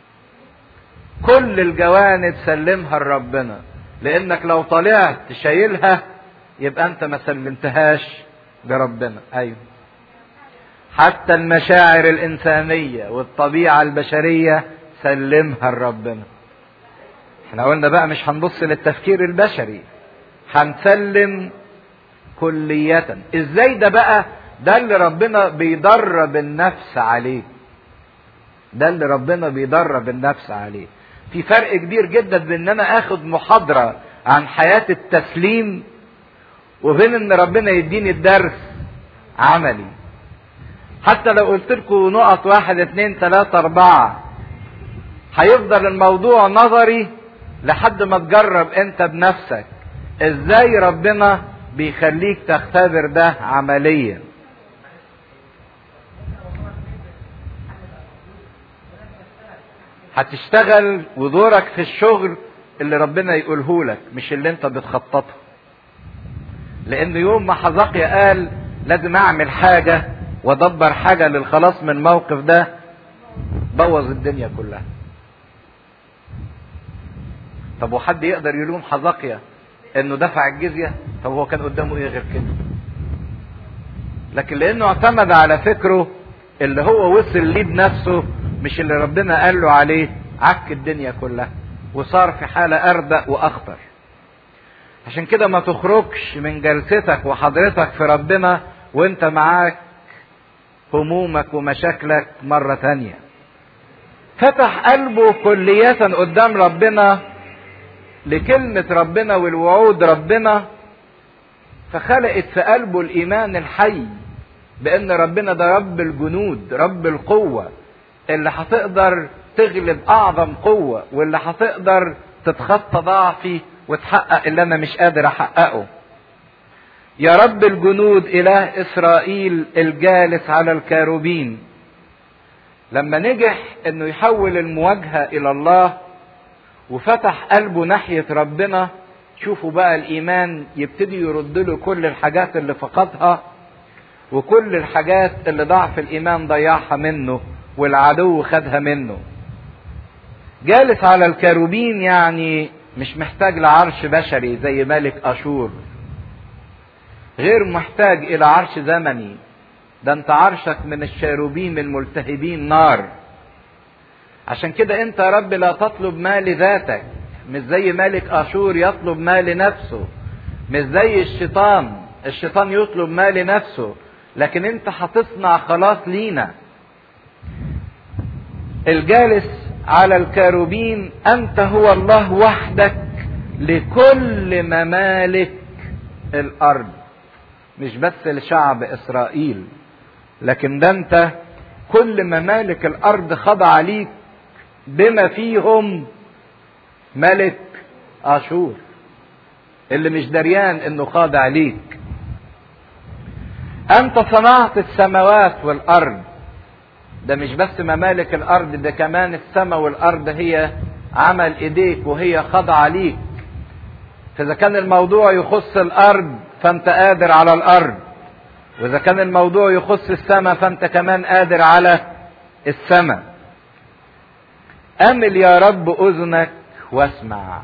كل الجوانب سلمها لربنا لانك لو طلعت شايلها يبقى انت ما سلمتهاش لربنا ايوه حتى المشاعر الانسانيه والطبيعه البشريه سلمها لربنا احنا قلنا بقى مش هنبص للتفكير البشري هنسلم كلية ازاي ده بقى ده اللي ربنا بيدرب النفس عليه ده اللي ربنا بيدرب النفس عليه في فرق كبير جدا بين ان انا اخد محاضرة عن حياة التسليم وبين ان ربنا يديني الدرس عملي حتى لو قلت لكم نقط واحد اتنين تلاتة اربعة هيفضل الموضوع نظري لحد ما تجرب انت بنفسك ازاي ربنا بيخليك تختبر ده عمليا هتشتغل ودورك في الشغل اللي ربنا يقوله لك مش اللي انت بتخططه لان يوم ما حزقيا قال لازم اعمل حاجة وادبر حاجة للخلاص من الموقف ده بوظ الدنيا كلها طب وحد يقدر يلوم حزقيا انه دفع الجزية طب هو كان قدامه ايه غير كده لكن لانه اعتمد على فكره اللي هو وصل ليه بنفسه مش اللي ربنا قال له عليه عك الدنيا كلها وصار في حالة أردأ وأخطر عشان كده ما تخرجش من جلستك وحضرتك في ربنا وانت معاك همومك ومشاكلك مرة تانية فتح قلبه كلية قدام ربنا لكلمة ربنا والوعود ربنا فخلقت في قلبه الإيمان الحي بأن ربنا ده رب الجنود رب القوة اللي هتقدر تغلب أعظم قوة واللي هتقدر تتخطى ضعفي وتحقق اللي أنا مش قادر أحققه يا رب الجنود إله إسرائيل الجالس على الكاروبين لما نجح انه يحول المواجهة الى الله وفتح قلبه ناحية ربنا شوفوا بقى الايمان يبتدي يرد له كل الحاجات اللي فقدها وكل الحاجات اللي ضعف الايمان ضيعها منه والعدو خدها منه جالس على الكاروبين يعني مش محتاج لعرش بشري زي ملك اشور غير محتاج الى عرش زمني ده انت عرشك من الشاروبيم الملتهبين نار عشان كده انت يا رب لا تطلب ما لذاتك مش زي ملك اشور يطلب ما لنفسه مش زي الشيطان الشيطان يطلب ما لنفسه لكن انت هتصنع خلاص لينا الجالس على الكاروبين انت هو الله وحدك لكل ممالك الارض مش بس لشعب اسرائيل لكن ده انت كل ممالك الارض خضع ليك بما فيهم ملك اشور اللي مش دريان انه خاضع ليك انت صنعت السماوات والارض ده مش بس ممالك الارض ده كمان السماء والارض هي عمل ايديك وهي خاضعه ليك فاذا كان الموضوع يخص الارض فانت قادر على الارض واذا كان الموضوع يخص السماء فانت كمان قادر على السماء امل يا رب اذنك واسمع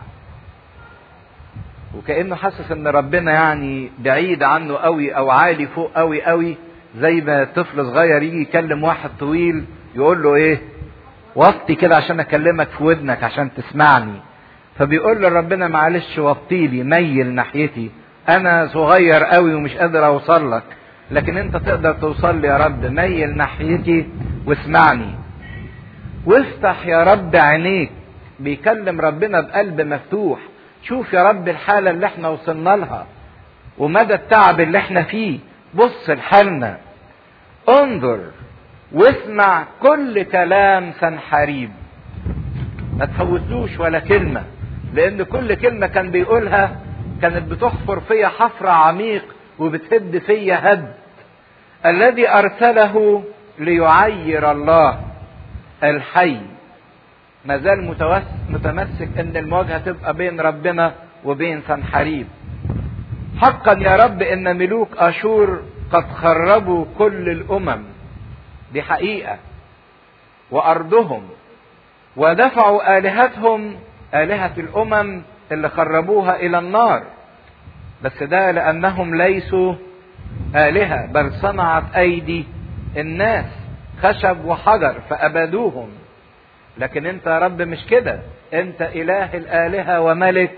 وكانه حاسس ان ربنا يعني بعيد عنه قوي او عالي فوق قوي قوي زي ما طفل صغير يجي يكلم واحد طويل يقول له ايه وطي كده عشان اكلمك في ودنك عشان تسمعني فبيقول له ربنا معلش وطي لي ميل ناحيتي انا صغير قوي ومش قادر اوصل لك لكن انت تقدر توصل لي يا رب ميل ناحيتي واسمعني وافتح يا رب عينيك بيكلم ربنا بقلب مفتوح شوف يا رب الحالة اللي احنا وصلنا لها ومدى التعب اللي احنا فيه بص لحالنا انظر واسمع كل كلام سنحريب ما تفوتلوش ولا كلمة لان كل كلمة كان بيقولها كانت بتحفر فيا حفر عميق وبتهد فيا هد الذي ارسله ليعير الله الحي ما زال متمسك ان المواجهه تبقى بين ربنا وبين سنحريب حقا يا رب ان ملوك اشور قد خربوا كل الامم دي حقيقه وارضهم ودفعوا الهتهم الهه الامم اللي خربوها الى النار بس ده لانهم ليسوا الهه بل صنعت ايدي الناس خشب وحجر فابادوهم لكن انت يا رب مش كده انت اله الالهه وملك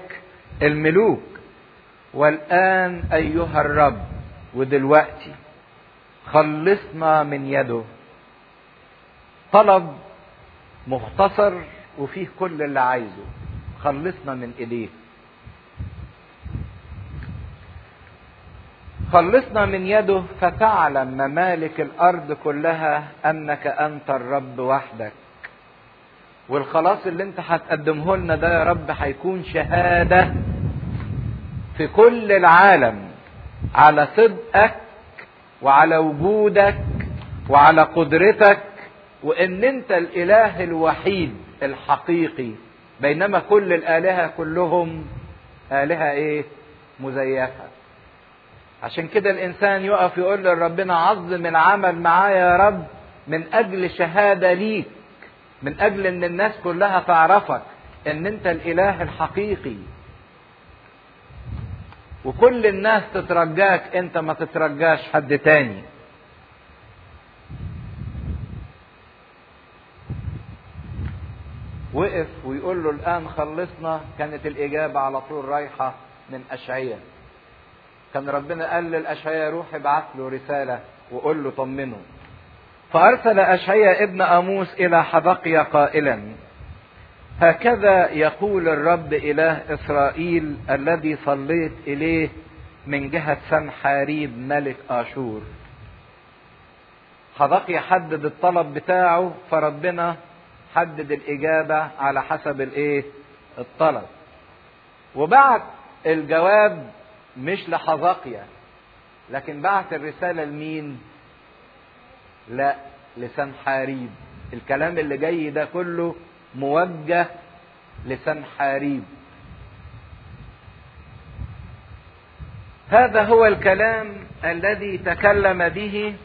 الملوك والان ايها الرب ودلوقتي خلصنا من يده طلب مختصر وفيه كل اللي عايزه خلصنا من ايديه خلصنا من يده فتعلم ممالك الارض كلها انك انت الرب وحدك والخلاص اللي انت هتقدمه لنا ده يا رب هيكون شهاده في كل العالم على صدقك وعلى وجودك وعلى قدرتك وان انت الاله الوحيد الحقيقي بينما كل الالهه كلهم الهه ايه مزيفه عشان كده الانسان يقف يقول لربنا عظم العمل معايا يا رب من اجل شهاده ليك من اجل ان الناس كلها تعرفك ان انت الاله الحقيقي وكل الناس تترجاك انت ما تترجاش حد تاني وقف ويقول له الان خلصنا كانت الاجابه على طول رايحه من اشعياء كان ربنا قال للاشعياء روح ابعت له رساله وقول له طمنه فارسل اشعياء ابن اموس الى حبقيا قائلا هكذا يقول الرب اله اسرائيل الذي صليت اليه من جهه سنحاريب ملك اشور حبقيا حدد الطلب بتاعه فربنا حدد الاجابه على حسب الايه الطلب وبعت الجواب مش لحزقيا لكن بعت الرساله لمين لا لسنحاريب الكلام اللي جاي ده كله موجه لسنحاريب هذا هو الكلام الذي تكلم به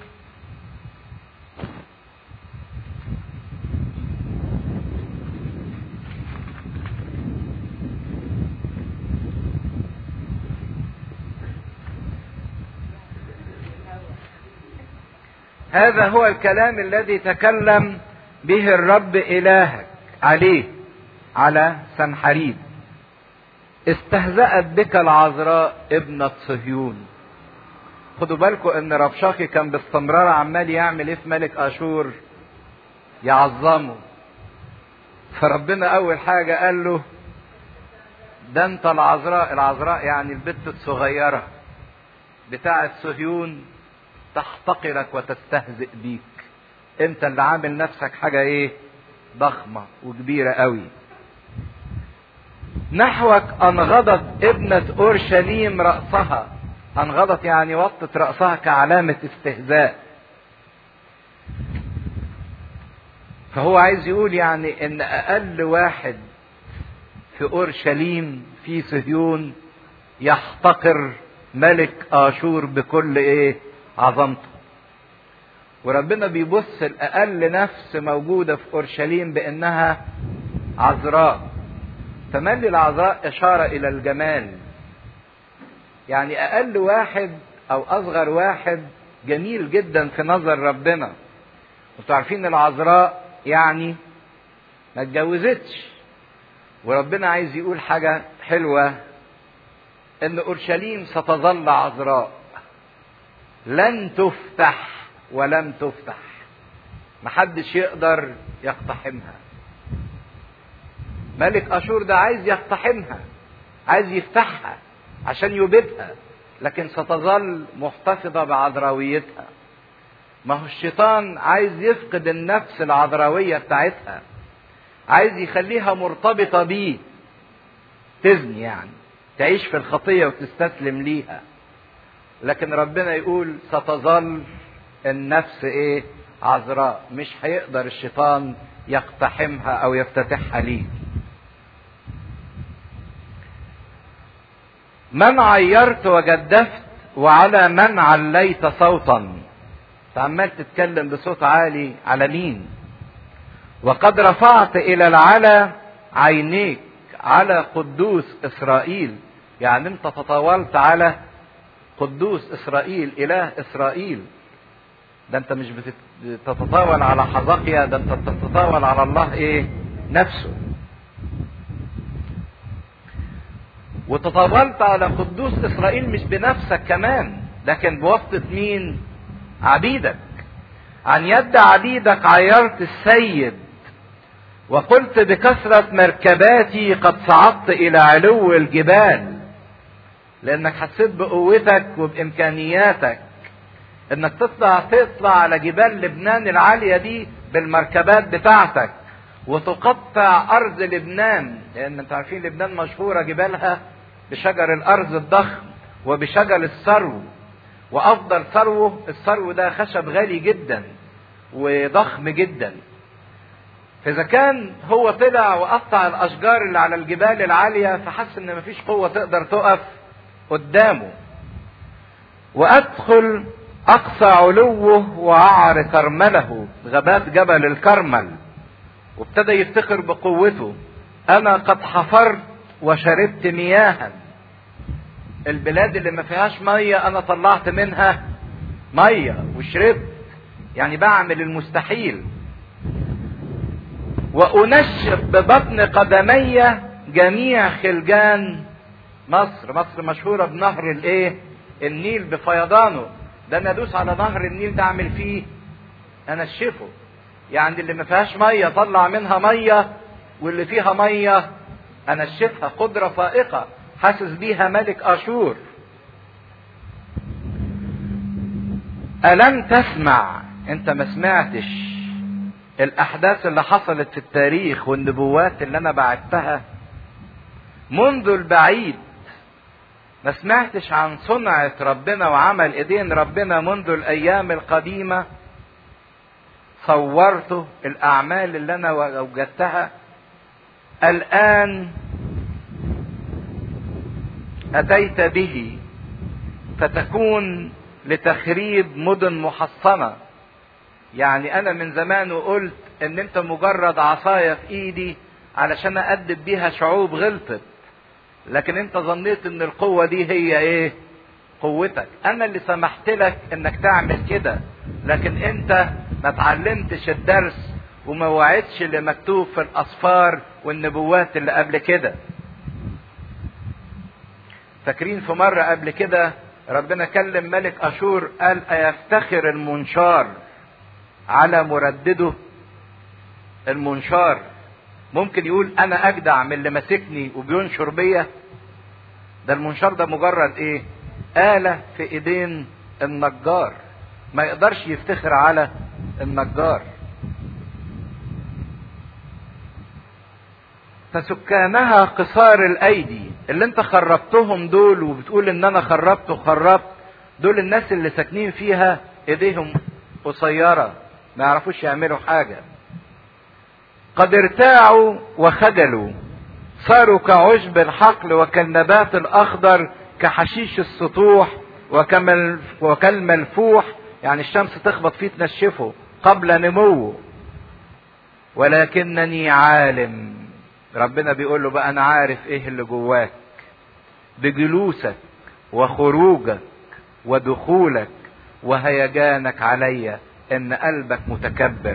هذا هو الكلام الذي تكلم به الرب إلهك عليه على سنحريب استهزأت بك العذراء ابنة صهيون خدوا بالكم ان ربشاقي كان باستمرار عمال يعمل ايه في ملك اشور يعظمه فربنا اول حاجة قال له ده انت العذراء العذراء يعني البت الصغيرة بتاعة صهيون تحتقرك وتستهزئ بيك انت اللي عامل نفسك حاجة ايه ضخمة وكبيرة قوي نحوك انغضت ابنة اورشليم رأسها انغضت يعني وطت رأسها كعلامة استهزاء فهو عايز يقول يعني ان اقل واحد في اورشليم في صهيون يحتقر ملك اشور بكل ايه عظمته وربنا بيبص الأقل نفس موجودة في أورشليم بأنها عذراء تملي العذراء إشارة إلى الجمال يعني أقل واحد أو أصغر واحد جميل جدا في نظر ربنا انتوا عارفين العذراء يعني ما اتجوزتش وربنا عايز يقول حاجة حلوة ان اورشليم ستظل عذراء لن تفتح ولم تفتح محدش يقدر يقتحمها ملك اشور ده عايز يقتحمها عايز يفتحها عشان يبيدها لكن ستظل محتفظة بعذراويتها ما هو الشيطان عايز يفقد النفس العذراوية بتاعتها عايز يخليها مرتبطة بيه تزني يعني تعيش في الخطية وتستسلم ليها لكن ربنا يقول ستظل النفس ايه عذراء مش هيقدر الشيطان يقتحمها او يفتتحها ليه من عيرت وجدفت وعلى من عليت صوتا عمال تتكلم بصوت عالي على مين وقد رفعت الى العلا عينيك على قدوس اسرائيل يعني انت تطاولت على قدوس اسرائيل اله اسرائيل ده انت مش بتتطاول على حزقيا ده انت بتتطاول على الله ايه نفسه وتطاولت على قدوس اسرائيل مش بنفسك كمان لكن بواسطة مين عبيدك عن يد عبيدك عيرت السيد وقلت بكثرة مركباتي قد صعدت إلى علو الجبال لأنك حسيت بقوتك وبإمكانياتك إنك تطلع تطلع على جبال لبنان العالية دي بالمركبات بتاعتك وتقطع أرض لبنان لأن أنتوا عارفين لبنان مشهورة جبالها بشجر الأرز الضخم وبشجر الثرو وأفضل ثروه الثرو ده خشب غالي جدا وضخم جدا فإذا كان هو طلع وقطع الأشجار اللي على الجبال العالية فحس إن مفيش قوة تقدر تقف قدامه وأدخل أقصى علوه وأعر كرمله غابات جبل الكرمل وابتدى يفتخر بقوته أنا قد حفرت وشربت مياها البلاد اللي ما فيهاش مية أنا طلعت منها مية وشربت يعني بعمل المستحيل وأنشف ببطن قدمي جميع خلجان مصر مصر مشهورة بنهر الايه النيل بفيضانه ده انا ادوس على نهر النيل ده اعمل فيه انشفه يعني اللي ما فيهاش ميه طلع منها ميه واللي فيها ميه انشفها قدره فائقه حاسس بيها ملك اشور الم تسمع انت ما سمعتش الاحداث اللي حصلت في التاريخ والنبوات اللي انا بعتها منذ البعيد ما سمعتش عن صنعة ربنا وعمل ايدين ربنا منذ الايام القديمة صورته الاعمال اللي انا وجدتها الان اتيت به فتكون لتخريب مدن محصنة يعني انا من زمان وقلت ان انت مجرد عصاية في ايدي علشان اادب بيها شعوب غلطت لكن انت ظنيت ان القوة دي هي ايه قوتك انا اللي سمحت لك انك تعمل كده لكن انت ما تعلمتش الدرس وما وعدتش اللي مكتوب في الاسفار والنبوات اللي قبل كده فاكرين في مرة قبل كده ربنا كلم ملك اشور قال ايفتخر المنشار على مردده المنشار ممكن يقول انا اجدع من اللي ماسكني وبينشر بيا ده المنشار ده مجرد ايه آلة في ايدين النجار ما يقدرش يفتخر على النجار فسكانها قصار الايدي اللي انت خربتهم دول وبتقول ان انا خربت وخربت دول الناس اللي ساكنين فيها ايديهم قصيرة ما يعرفوش يعملوا حاجة قد ارتاعوا وخجلوا صاروا كعشب الحقل وكالنبات الاخضر كحشيش السطوح وكالملفوح يعني الشمس تخبط فيه تنشفه قبل نموه ولكنني عالم ربنا بيقول له بقى انا عارف ايه اللي جواك بجلوسك وخروجك ودخولك وهيجانك عليا ان قلبك متكبر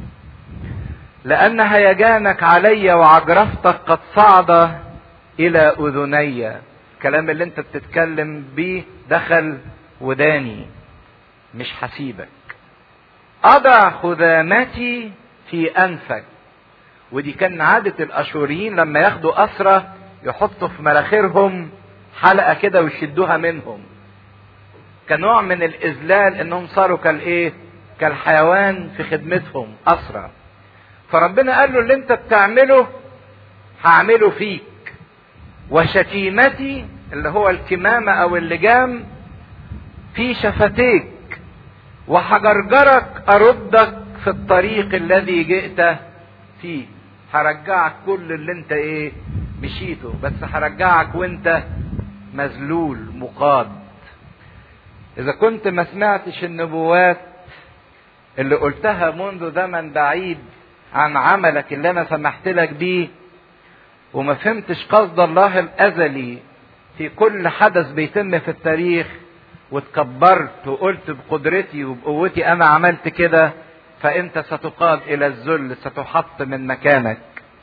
لأن هيجانك علي وعجرفتك قد صعد إلى أذني الكلام اللي أنت بتتكلم بيه دخل وداني مش حسيبك أضع خذامتي في أنفك ودي كان عادة الأشوريين لما ياخدوا أسرة يحطوا في مراخيرهم حلقة كده ويشدوها منهم كنوع من الإذلال إنهم صاروا كالإيه؟ كالحيوان في خدمتهم أسرة فربنا قال له اللي انت بتعمله هعمله فيك وشتيمتي اللي هو الكمامة او اللجام في شفتيك وهجرجرك اردك في الطريق الذي جئت فيه هرجعك كل اللي انت ايه مشيته بس هرجعك وانت مذلول مقاد اذا كنت ما سمعتش النبوات اللي قلتها منذ زمن بعيد عن عملك اللي انا سمحت لك بيه وما فهمتش قصد الله الازلي في كل حدث بيتم في التاريخ واتكبرت وقلت بقدرتي وبقوتي انا عملت كده فانت ستقاد الى الذل ستحط من مكانك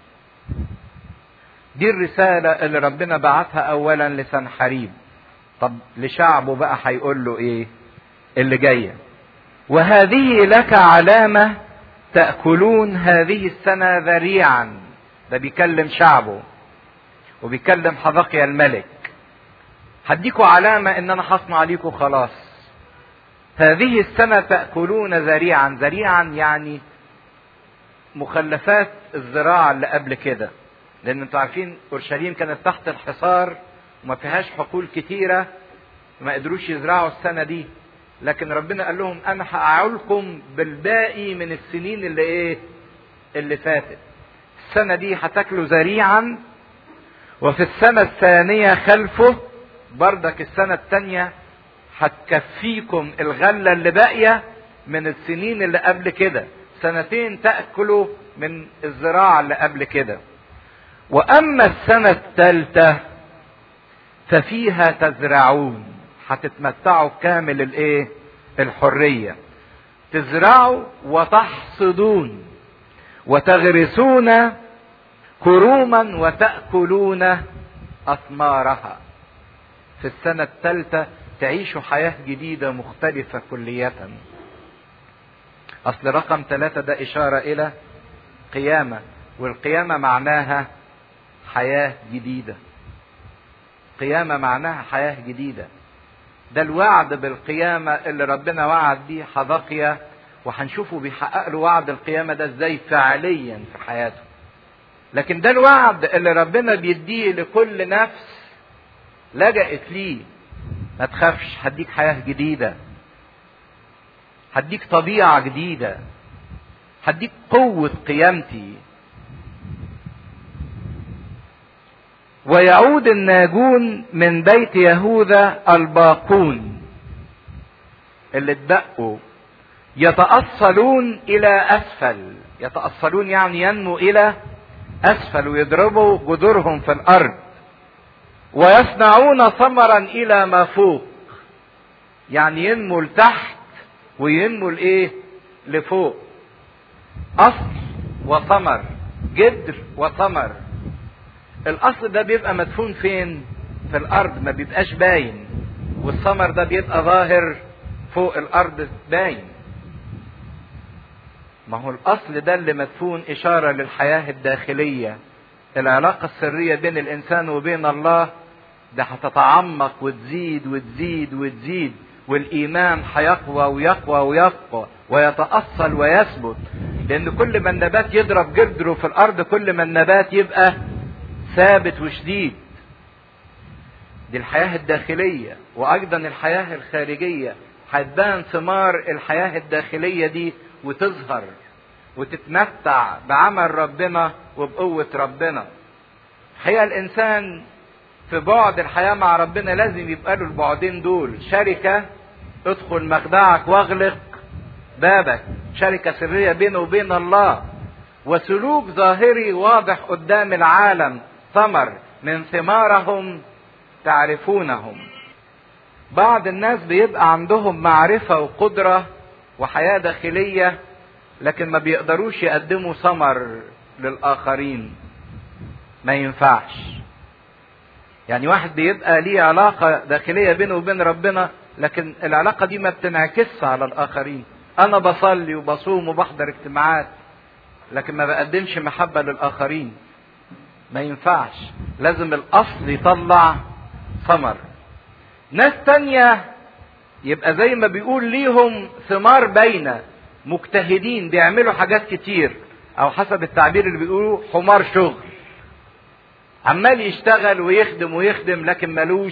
دي الرسالة اللي ربنا بعتها اولا لسنحريب طب لشعبه بقى هيقول له ايه اللي جايه وهذه لك علامة تأكلون هذه السنة ذريعا ده بيكلم شعبه وبيكلم حذقيا الملك هديكوا علامة ان انا هصنع ليكوا خلاص هذه السنة تأكلون ذريعا ذريعا يعني مخلفات الزراعة اللي قبل كده لان انتوا عارفين اورشليم كانت تحت الحصار وما فيهاش حقول كتيرة ما قدروش يزرعوا السنة دي لكن ربنا قال لهم انا هأعلكم بالباقي من السنين اللي ايه اللي فاتت السنة دي هتاكلوا ذريعا وفي السنة الثانية خلفه بردك السنة الثانية هتكفيكم الغلة اللي باقية من السنين اللي قبل كده سنتين تأكلوا من الزراعة اللي قبل كده وأما السنة الثالثة ففيها تزرعون هتتمتعوا بكامل الايه الحرية تزرعوا وتحصدون وتغرسون كروما وتأكلون أثمارها في السنة الثالثة تعيشوا حياة جديدة مختلفة كلية أصل رقم ثلاثة ده إشارة إلى قيامة والقيامة معناها حياة جديدة قيامة معناها حياة جديدة ده الوعد بالقيامة اللي ربنا وعد بيه حذقيا وهنشوفه بيحقق له وعد القيامة ده ازاي فعليا في حياته لكن ده الوعد اللي ربنا بيديه لكل نفس لجأت ليه ما تخافش هديك حياة جديدة هديك طبيعة جديدة هديك قوة قيامتي ويعود الناجون من بيت يهوذا الباقون اللي اتبقوا يتأصلون إلى أسفل يتأصلون يعني ينمو إلى أسفل ويضربوا جذورهم في الأرض ويصنعون ثمرا إلى ما فوق يعني ينمو لتحت وينمو لإيه لفوق أصل وثمر جدر وثمر الأصل ده بيبقى مدفون فين في الأرض ما بيبقاش باين والثمر ده بيبقى ظاهر فوق الأرض باين ما هو الأصل ده اللي مدفون إشارة للحياة الداخلية العلاقة السرية بين الإنسان وبين الله ده هتتعمق وتزيد وتزيد وتزيد والإيمان هيقوى ويقوى ويقوى ويتأصل ويثبت لأن كل ما النبات يضرب جذره في الأرض كل ما النبات يبقى ثابت وشديد دي الحياة الداخلية وأيضا الحياة الخارجية هتبان ثمار الحياة الداخلية دي وتظهر وتتمتع بعمل ربنا وبقوة ربنا الحقيقة الإنسان في بعد الحياة مع ربنا لازم يبقى له البعدين دول شركة ادخل مخدعك واغلق بابك شركة سرية بينه وبين الله وسلوك ظاهري واضح قدام العالم ثمر من ثمارهم تعرفونهم بعض الناس بيبقى عندهم معرفة وقدرة وحياة داخلية لكن ما بيقدروش يقدموا ثمر للآخرين ما ينفعش يعني واحد بيبقى ليه علاقة داخلية بينه وبين ربنا لكن العلاقة دي ما بتنعكسش على الآخرين أنا بصلي وبصوم وبحضر اجتماعات لكن ما بقدمش محبة للآخرين ما ينفعش لازم الأصل يطلع ثمر ناس تانية يبقى زي ما بيقول ليهم ثمار باينة مجتهدين بيعملوا حاجات كتير أو حسب التعبير اللي بيقولوا حمار شغل عمال يشتغل ويخدم ويخدم لكن ملوش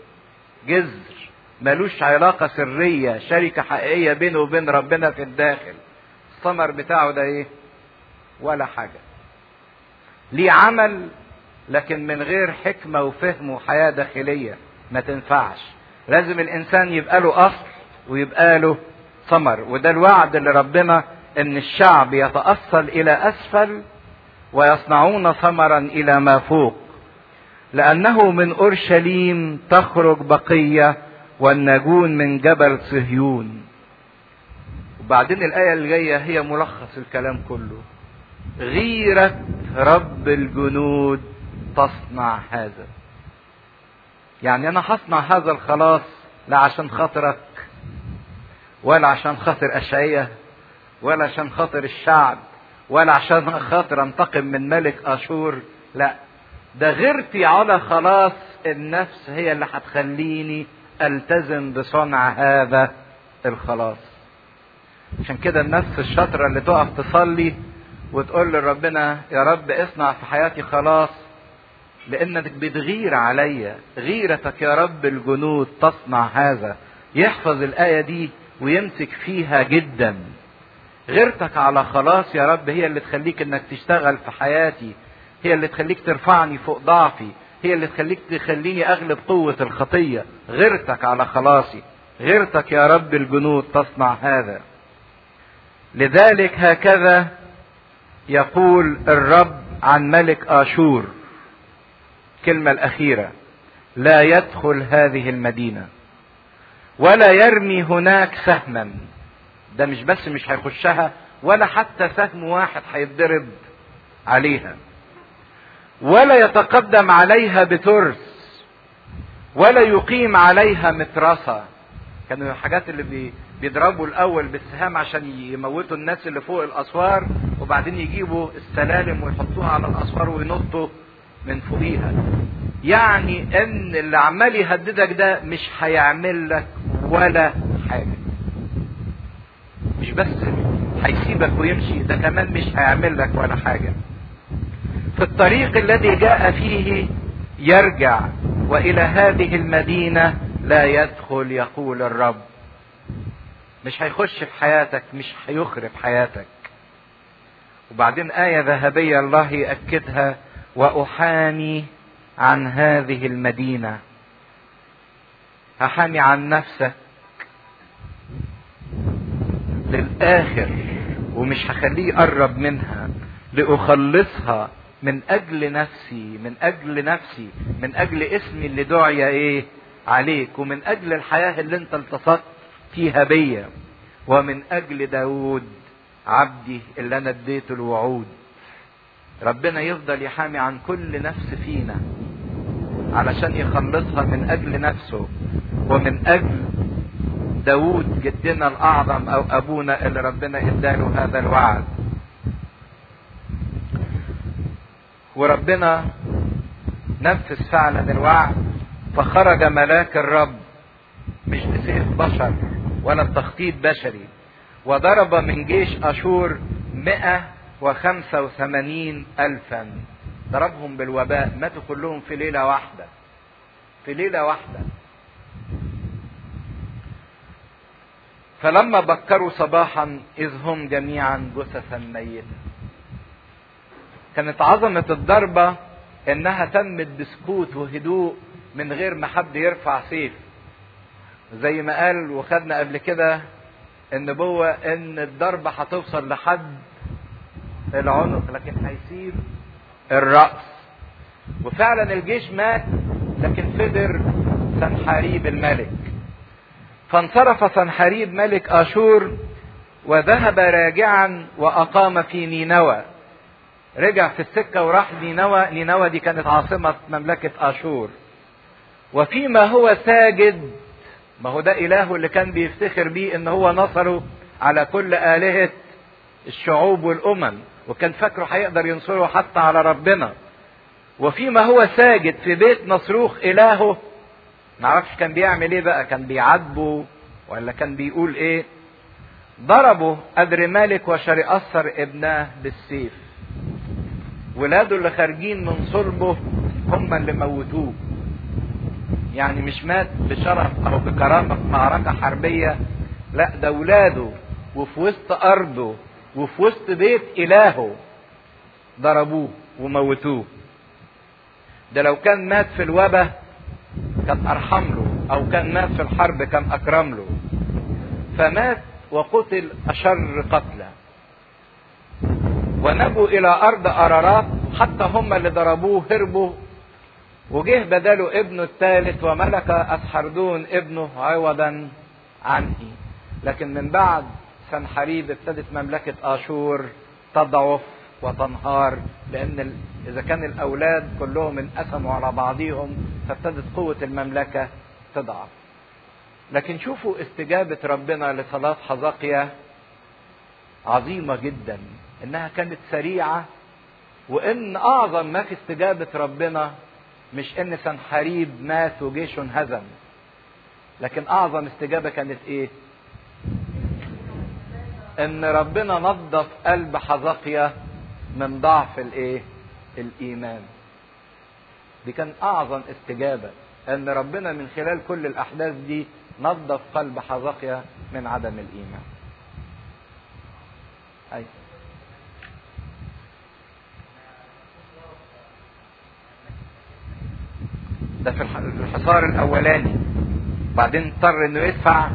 جذر ملوش علاقة سرية شركة حقيقية بينه وبين ربنا في الداخل الثمر بتاعه ده ايه ولا حاجة ليه عمل لكن من غير حكمة وفهم وحياة داخلية ما تنفعش لازم الإنسان يبقى له أصل ويبقى له ثمر وده الوعد اللي ربنا إن الشعب يتأصل إلى أسفل ويصنعون ثمرا إلى ما فوق لأنه من أورشليم تخرج بقية والنجون من جبل صهيون وبعدين الآية اللي جاية هي ملخص الكلام كله غيرة رب الجنود تصنع هذا يعني أنا هصنع هذا الخلاص لا عشان خاطرك ولا عشان خاطر اشعية ولا عشان خاطر الشعب ولا عشان خاطر انتقم من ملك اشور لا ده غيرتي على خلاص النفس هي اللي هتخليني التزم بصنع هذا الخلاص عشان كده النفس الشاطرة اللي تقف تصلي وتقول لربنا يا رب اصنع في حياتي خلاص لانك بتغير عليا غيرتك يا رب الجنود تصنع هذا يحفظ الآية دي ويمسك فيها جدا غيرتك على خلاص يا رب هي اللي تخليك انك تشتغل في حياتي هي اللي تخليك ترفعني فوق ضعفي هي اللي تخليك تخليني اغلب قوة الخطية غيرتك على خلاصي غيرتك يا رب الجنود تصنع هذا لذلك هكذا يقول الرب عن ملك اشور الكلمة الاخيرة لا يدخل هذه المدينة ولا يرمي هناك سهما ده مش بس مش هيخشها ولا حتى سهم واحد هيتضرب عليها ولا يتقدم عليها بترس ولا يقيم عليها مترسة كانوا الحاجات اللي بي بيضربوا الاول بالسهام عشان يموتوا الناس اللي فوق الاسوار وبعدين يجيبوا السلالم ويحطوها على الاسوار وينطوا من فوقيها يعني ان اللي عمال يهددك ده مش هيعمل لك ولا حاجه مش بس هيسيبك ويمشي ده كمان مش هيعمل لك ولا حاجه في الطريق الذي جاء فيه يرجع والى هذه المدينه لا يدخل يقول الرب مش هيخش في حياتك مش هيخرب حياتك وبعدين آية ذهبية الله يأكدها وأحامي عن هذه المدينة هحامي عن نفسك للآخر ومش هخليه يقرب منها لأخلصها من أجل نفسي من أجل نفسي من أجل اسمي اللي دعي إيه عليك ومن أجل الحياة اللي أنت التصقت فيها بيا ومن أجل داود عبدي اللي أنا اديته الوعود ربنا يفضل يحامي عن كل نفس فينا علشان يخلصها من أجل نفسه ومن أجل داود جدنا الأعظم أو أبونا اللي ربنا اداله هذا الوعد وربنا نفذ فعلا الوعد فخرج ملاك الرب مش بسيف بشر ولا بتخطيط بشري وضرب من جيش أشور مئة وخمسة وثمانين ألفا ضربهم بالوباء ماتوا كلهم في ليلة واحدة في ليلة واحدة فلما بكروا صباحا إذ هم جميعا جثثا ميتة كانت عظمة الضربة إنها تمت بسكوت وهدوء من غير ما حد يرفع سيف زي ما قال وخدنا قبل كده النبوة ان الضربة هتوصل لحد العنق لكن هيسيب الرأس وفعلا الجيش مات لكن فدر سنحاريب الملك فانصرف سنحاريب ملك اشور وذهب راجعا واقام في نينوى رجع في السكة وراح نينوى نينوى دي كانت عاصمة مملكة اشور وفيما هو ساجد ما هو ده إلهه اللي كان بيفتخر بيه إن هو نصره على كل آلهة الشعوب والأمم وكان فاكره هيقدر ينصره حتى على ربنا وفيما هو ساجد في بيت مصروخ إلهه معرفش كان بيعمل إيه بقى كان بيعاتبه ولا كان بيقول إيه ضربوا أدرمالك وشريأثر ابناه بالسيف ولاده اللي خارجين من صلبه هم اللي موتوه يعني مش مات بشرف او بكرامه في معركه حربيه لا ده اولاده وفي وسط ارضه وفي وسط بيت الهه ضربوه وموتوه ده لو كان مات في الوبا كان ارحم له او كان مات في الحرب كان اكرم له فمات وقتل اشر قتله ونبوا الى ارض ارارات حتى هم اللي ضربوه هربوا وجه بداله ابنه الثالث وملك أسحردون ابنه عوضا عنه لكن من بعد سنحريب ابتدت مملكة آشور تضعف وتنهار لأن إذا كان الأولاد كلهم انقسموا على بعضهم فابتدت قوة المملكة تضعف لكن شوفوا استجابة ربنا لصلاة حزقيا عظيمة جدا انها كانت سريعة وان اعظم ما في استجابة ربنا مش ان سنحريب مات وجيش هزم لكن اعظم استجابة كانت ايه ان ربنا نظف قلب حزقيا من ضعف الايه الايمان دي كان اعظم استجابة ان ربنا من خلال كل الاحداث دي نظف قلب حزقيا من عدم الايمان أي. ده في الحصار الاولاني بعدين اضطر انه يدفع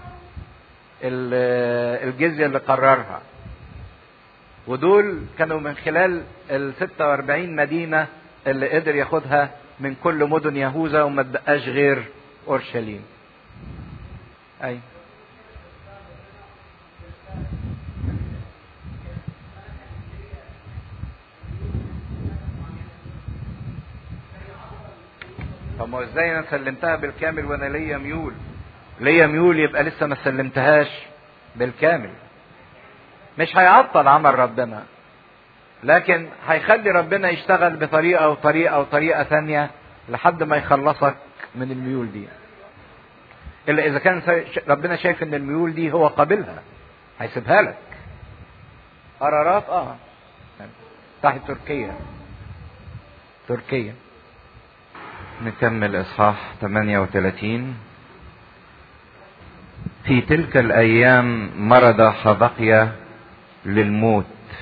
الجزية اللي قررها ودول كانوا من خلال ال 46 مدينة اللي قدر ياخدها من كل مدن يهوذا وما تبقاش غير اورشليم. اي طب ما ازاي انا سلمتها بالكامل وانا ليا ميول؟ ليا ميول يبقى لسه ما سلمتهاش بالكامل. مش هيعطل عمل ربنا لكن هيخلي ربنا يشتغل بطريقة وطريقة وطريقة ثانية لحد ما يخلصك من الميول دي إلا إذا كان ربنا شايف إن الميول دي هو قابلها هيسيبها لك قرارات اه تحت تركيا تركيا نكمل إصحاح 38 في تلك الأيام مرض حبقيا للموت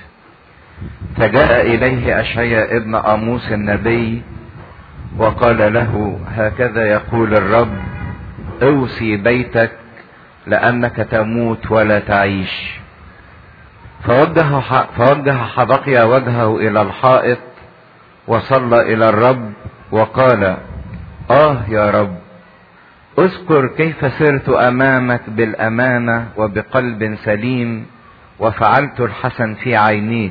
فجاء إليه أشعيا ابن آموس النبي وقال له هكذا يقول الرب اوصي بيتك لأنك تموت ولا تعيش فوجه فوجه حبقيا وجهه إلى الحائط وصلى إلى الرب وقال آه يا رب اذكر كيف سرت أمامك بالأمانة وبقلب سليم وفعلت الحسن في عينيك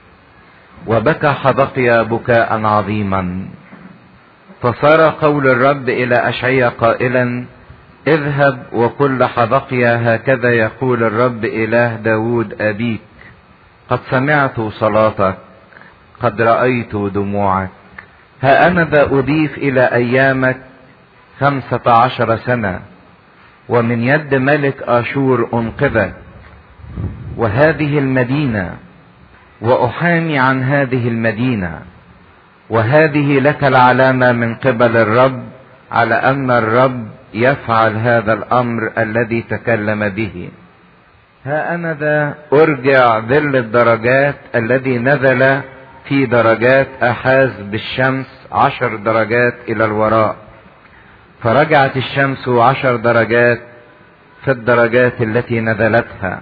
وبكى حبقيا بكاء عظيما فصار قول الرب الى اشعيا قائلا اذهب وقل لحبقيا هكذا يقول الرب اله داود ابيك قد سمعت صلاتك قد رايت دموعك ها انا ذا اضيف الى ايامك خمسه عشر سنه ومن يد ملك اشور انقذك وهذه المدينه واحامي عن هذه المدينه وهذه لك العلامه من قبل الرب على ان الرب يفعل هذا الامر الذي تكلم به ها انا ذا ارجع ظل الدرجات الذي نزل في درجات احاز بالشمس عشر درجات الى الوراء فرجعت الشمس عشر درجات في الدرجات التي نزلتها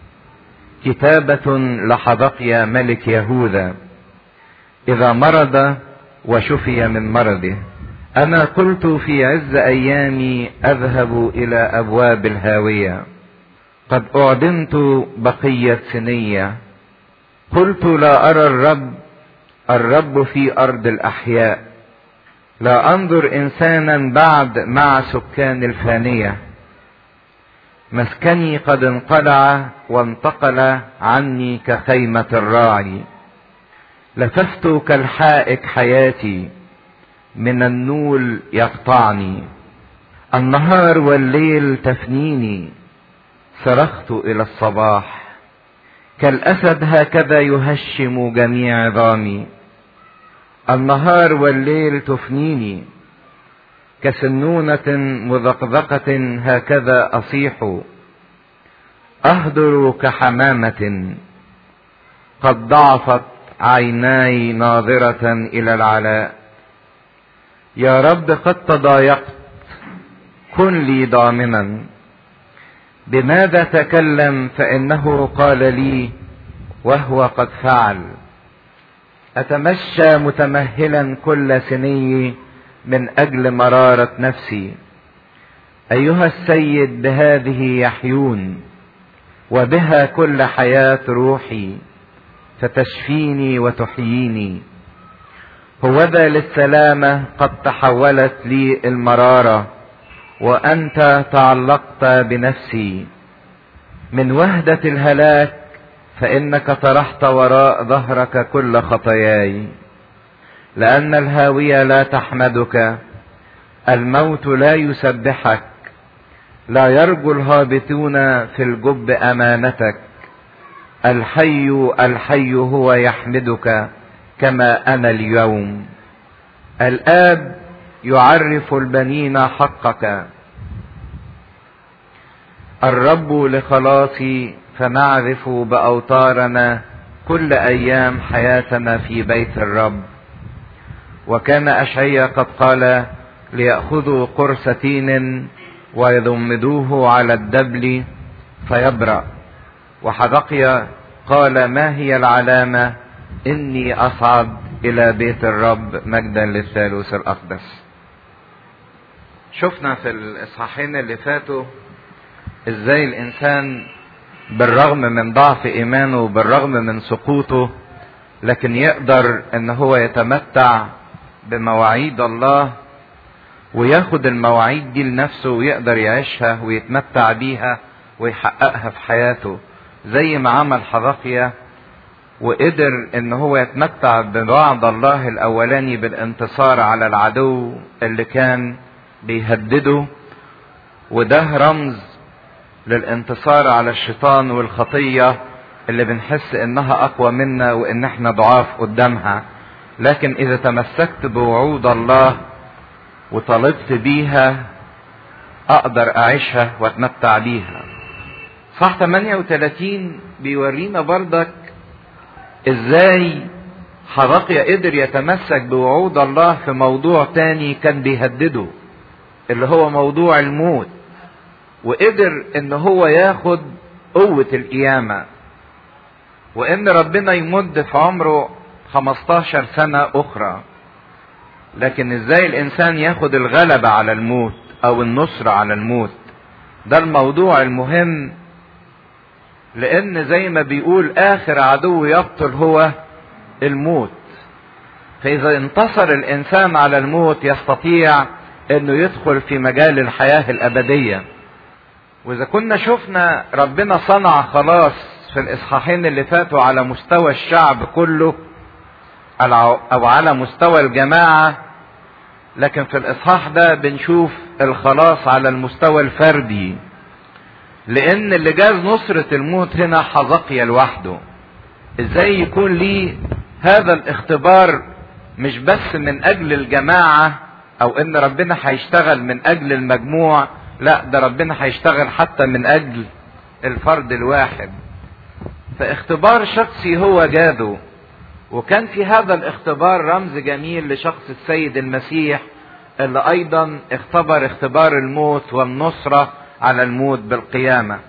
كتابة لحبقيا ملك يهوذا إذا مرض وشفي من مرضه أنا قلت في عز أيامي أذهب إلى أبواب الهاوية قد أعدمت بقية سنية قلت لا أرى الرب الرب في أرض الأحياء لا أنظر إنسانا بعد مع سكان الفانية مسكني قد انقلع وانتقل عني كخيمة الراعي لففت كالحائك حياتي من النول يقطعني النهار والليل تفنيني صرخت الى الصباح كالاسد هكذا يهشم جميع عظامي النهار والليل تفنيني كسنونة مذقذقة هكذا أصيح أهدر كحمامة قد ضعفت عيناي ناظرة إلى العلاء يا رب قد تضايقت كن لي ضامنا بماذا تكلم فإنه قال لي وهو قد فعل أتمشى متمهلا كل سني من أجل مرارة نفسي أيها السيد بهذه يحيون وبها كل حياة روحي فتشفيني وتحييني هوذا للسلامة قد تحولت لي المرارة وأنت تعلقت بنفسي من وهدة الهلاك فإنك طرحت وراء ظهرك كل خطاياي لأن الهاوية لا تحمدك الموت لا يسبحك لا يرجو الهابطون في الجب أمانتك الحي الحي هو يحمدك كما أنا اليوم الآب يعرف البنين حقك الرب لخلاصي فنعرف بأوتارنا كل أيام حياتنا في بيت الرب وكان أشعيا قد قال ليأخذوا قرص تين ويضمدوه على الدبل فيبرأ وحبقيا قال ما هي العلامة إني أصعد إلى بيت الرب مجدا للثالوث الأقدس شفنا في الإصحاحين اللي فاتوا إزاي الإنسان بالرغم من ضعف إيمانه وبالرغم من سقوطه لكن يقدر إن هو يتمتع بمواعيد الله وياخد المواعيد دي لنفسه ويقدر يعيشها ويتمتع بيها ويحققها في حياته زي ما عمل حبقيا وقدر ان هو يتمتع بوعد الله الاولاني بالانتصار على العدو اللي كان بيهدده وده رمز للانتصار على الشيطان والخطية اللي بنحس انها اقوى منا وان احنا ضعاف قدامها لكن اذا تمسكت بوعود الله وطالبت بيها اقدر اعيشها واتمتع بيها صح 38 بيورينا بردك ازاي حبقيا قدر يتمسك بوعود الله في موضوع تاني كان بيهدده اللي هو موضوع الموت وقدر ان هو ياخد قوة القيامة وان ربنا يمد في عمره 15 سنة اخرى لكن ازاي الانسان ياخد الغلبة على الموت او النصر على الموت ده الموضوع المهم لان زي ما بيقول اخر عدو يقتل هو الموت فاذا انتصر الانسان على الموت يستطيع انه يدخل في مجال الحياة الابدية واذا كنا شفنا ربنا صنع خلاص في الاصحاحين اللي فاتوا على مستوى الشعب كله او على مستوى الجماعة لكن في الاصحاح ده بنشوف الخلاص على المستوى الفردي لان اللي جاز نصرة الموت هنا حزقيا لوحده ازاي يكون ليه هذا الاختبار مش بس من اجل الجماعة او ان ربنا هيشتغل من اجل المجموع لا ده ربنا هيشتغل حتى من اجل الفرد الواحد فاختبار شخصي هو جاده وكان في هذا الاختبار رمز جميل لشخص السيد المسيح اللي ايضا اختبر اختبار الموت والنصرة على الموت بالقيامة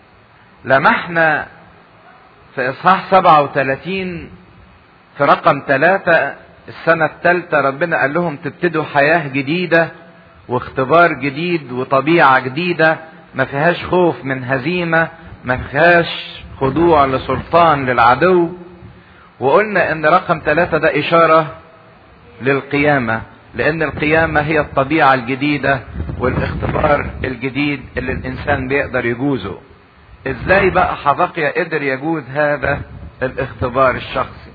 لمحنا في اصحاح 37 في رقم ثلاثة السنة الثالثة ربنا قال لهم تبتدوا حياة جديدة واختبار جديد وطبيعة جديدة ما فيهاش خوف من هزيمة ما فيهاش خضوع لسلطان للعدو وقلنا ان رقم ثلاثة ده اشارة للقيامة لان القيامة هي الطبيعة الجديدة والاختبار الجديد اللي الانسان بيقدر يجوزه ازاي بقى حبقيا قدر يجوز هذا الاختبار الشخصي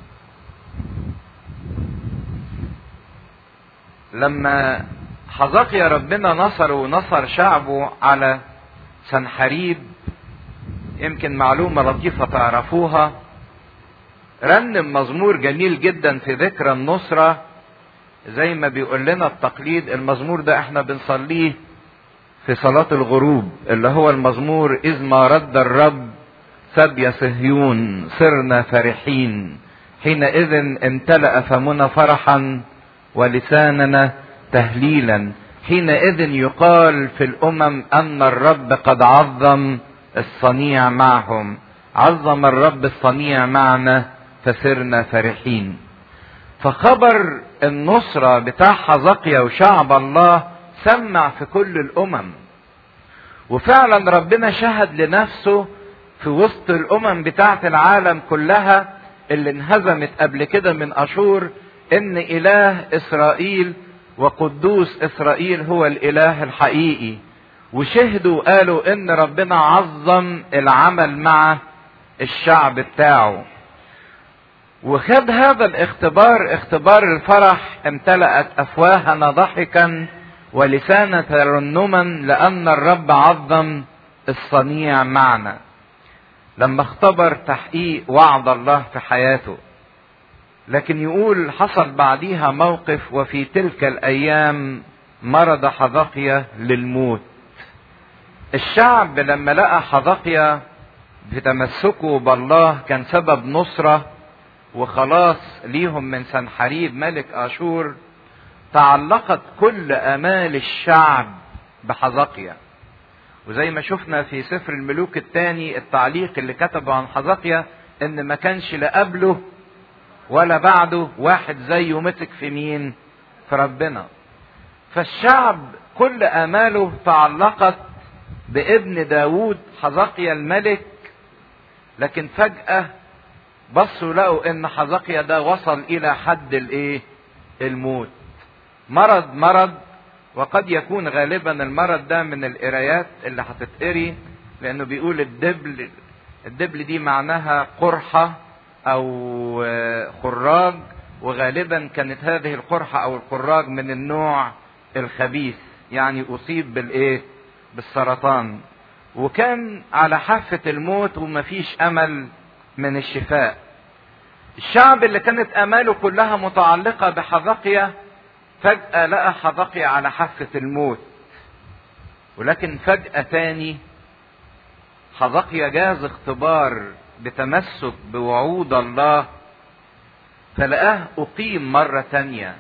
لما حزقيا ربنا نصره ونصر شعبه على سنحريب يمكن معلومة لطيفة تعرفوها رنم مزمور جميل جدا في ذكرى النصرة زي ما بيقول لنا التقليد المزمور ده احنا بنصليه في صلاة الغروب اللي هو المزمور إذ ما رد الرب سبي صهيون صرنا فرحين حينئذ امتلأ فمنا فرحا ولساننا تهليلا حينئذ يقال في الامم ان الرب قد عظم الصنيع معهم عظم الرب الصنيع معنا فسرنا فرحين فخبر النصرة بتاع حزقيا وشعب الله سمع في كل الامم وفعلا ربنا شهد لنفسه في وسط الامم بتاعت العالم كلها اللي انهزمت قبل كده من اشور ان اله اسرائيل وقدوس اسرائيل هو الاله الحقيقي وشهدوا قالوا ان ربنا عظم العمل مع الشعب بتاعه وخد هذا الاختبار اختبار الفرح امتلأت افواهنا ضحكا ولسانا ترنما لان الرب عظم الصنيع معنا لما اختبر تحقيق وعد الله في حياته لكن يقول حصل بعديها موقف وفي تلك الايام مرض حذقيا للموت الشعب لما لقى حذقيا بتمسكه بالله كان سبب نصرة وخلاص ليهم من سنحريب ملك اشور تعلقت كل امال الشعب بحذقيا وزي ما شفنا في سفر الملوك الثاني التعليق اللي كتبه عن حذقيا ان ما كانش لا قبله ولا بعده واحد زيه مسك في مين في ربنا فالشعب كل اماله تعلقت بابن داود حذقيا الملك لكن فجأة بصوا لقوا ان حذقيا ده وصل الى حد الايه الموت مرض مرض وقد يكون غالبا المرض ده من القرايات اللي هتتقري لانه بيقول الدبل الدبل دي معناها قرحة او خراج وغالبا كانت هذه القرحة او الخراج من النوع الخبيث يعني اصيب بالايه بالسرطان وكان على حافة الموت ومفيش امل من الشفاء الشعب اللي كانت اماله كلها متعلقة بحذقيا فجأة لقى حذقيا على حافة الموت ولكن فجأة تاني حذقيا جاز اختبار بتمسك بوعود الله فلقاه أقيم مرة تانية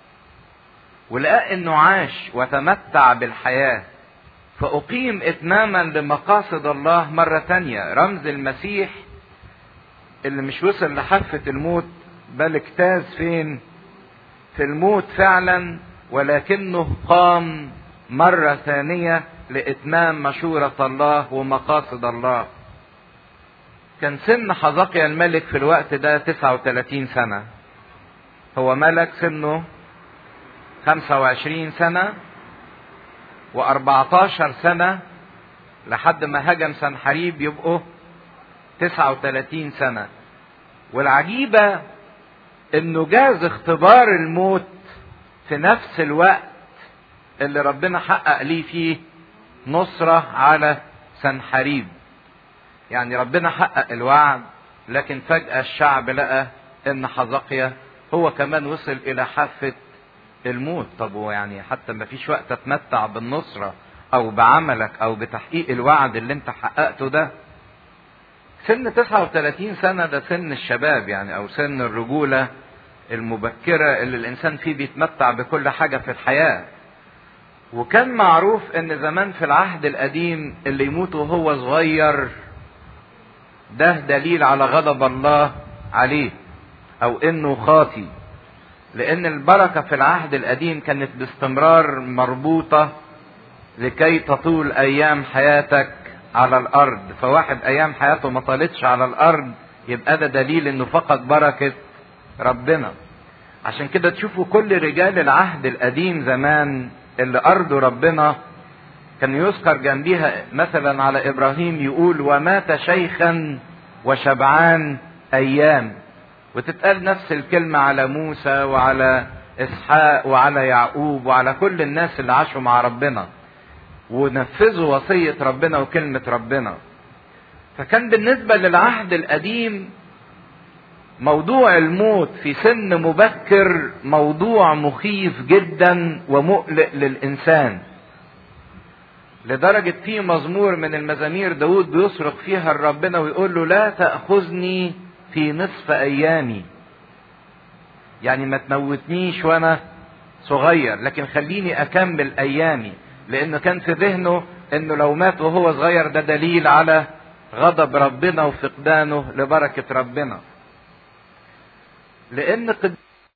ولقاه انه عاش وتمتع بالحياة فأقيم إتماما لمقاصد الله مرة تانية رمز المسيح اللي مش وصل لحافة الموت بل اجتاز فين في الموت فعلا ولكنه قام مرة ثانية لإتمام مشورة الله ومقاصد الله كان سن حذقيا الملك في الوقت ده 39 سنة هو ملك سنه 25 سنة و14 سنة لحد ما هجم سنحريب يبقوا 39 سنة والعجيبة انه جاز اختبار الموت في نفس الوقت اللي ربنا حقق ليه فيه نصرة على سنحريب يعني ربنا حقق الوعد لكن فجأة الشعب لقى ان حزقيا هو كمان وصل الى حافة الموت طب هو يعني حتى ما فيش وقت اتمتع بالنصرة او بعملك او بتحقيق الوعد اللي انت حققته ده سن 39 سنة ده سن الشباب يعني او سن الرجولة المبكرة اللي الانسان فيه بيتمتع بكل حاجة في الحياة وكان معروف ان زمان في العهد القديم اللي يموت وهو صغير ده دليل على غضب الله عليه او انه خاطي لان البركة في العهد القديم كانت باستمرار مربوطة لكي تطول ايام حياتك على الارض فواحد ايام حياته ما طالتش على الارض يبقى ده دليل انه فقد بركة ربنا عشان كده تشوفوا كل رجال العهد القديم زمان اللي ارضوا ربنا كان يذكر جنبيها مثلا على ابراهيم يقول ومات شيخا وشبعان ايام وتتقال نفس الكلمة على موسى وعلى اسحاق وعلى يعقوب وعلى كل الناس اللي عاشوا مع ربنا ونفذوا وصية ربنا وكلمة ربنا فكان بالنسبة للعهد القديم موضوع الموت في سن مبكر موضوع مخيف جدا ومقلق للإنسان لدرجة في مزمور من المزامير داود بيصرخ فيها لربنا ويقول له لا تأخذني في نصف أيامي يعني ما تموتنيش وأنا صغير لكن خليني أكمل أيامي لأنه كان في ذهنه إنه لو مات وهو صغير ده دليل على غضب ربنا وفقدانه لبركة ربنا لأن قد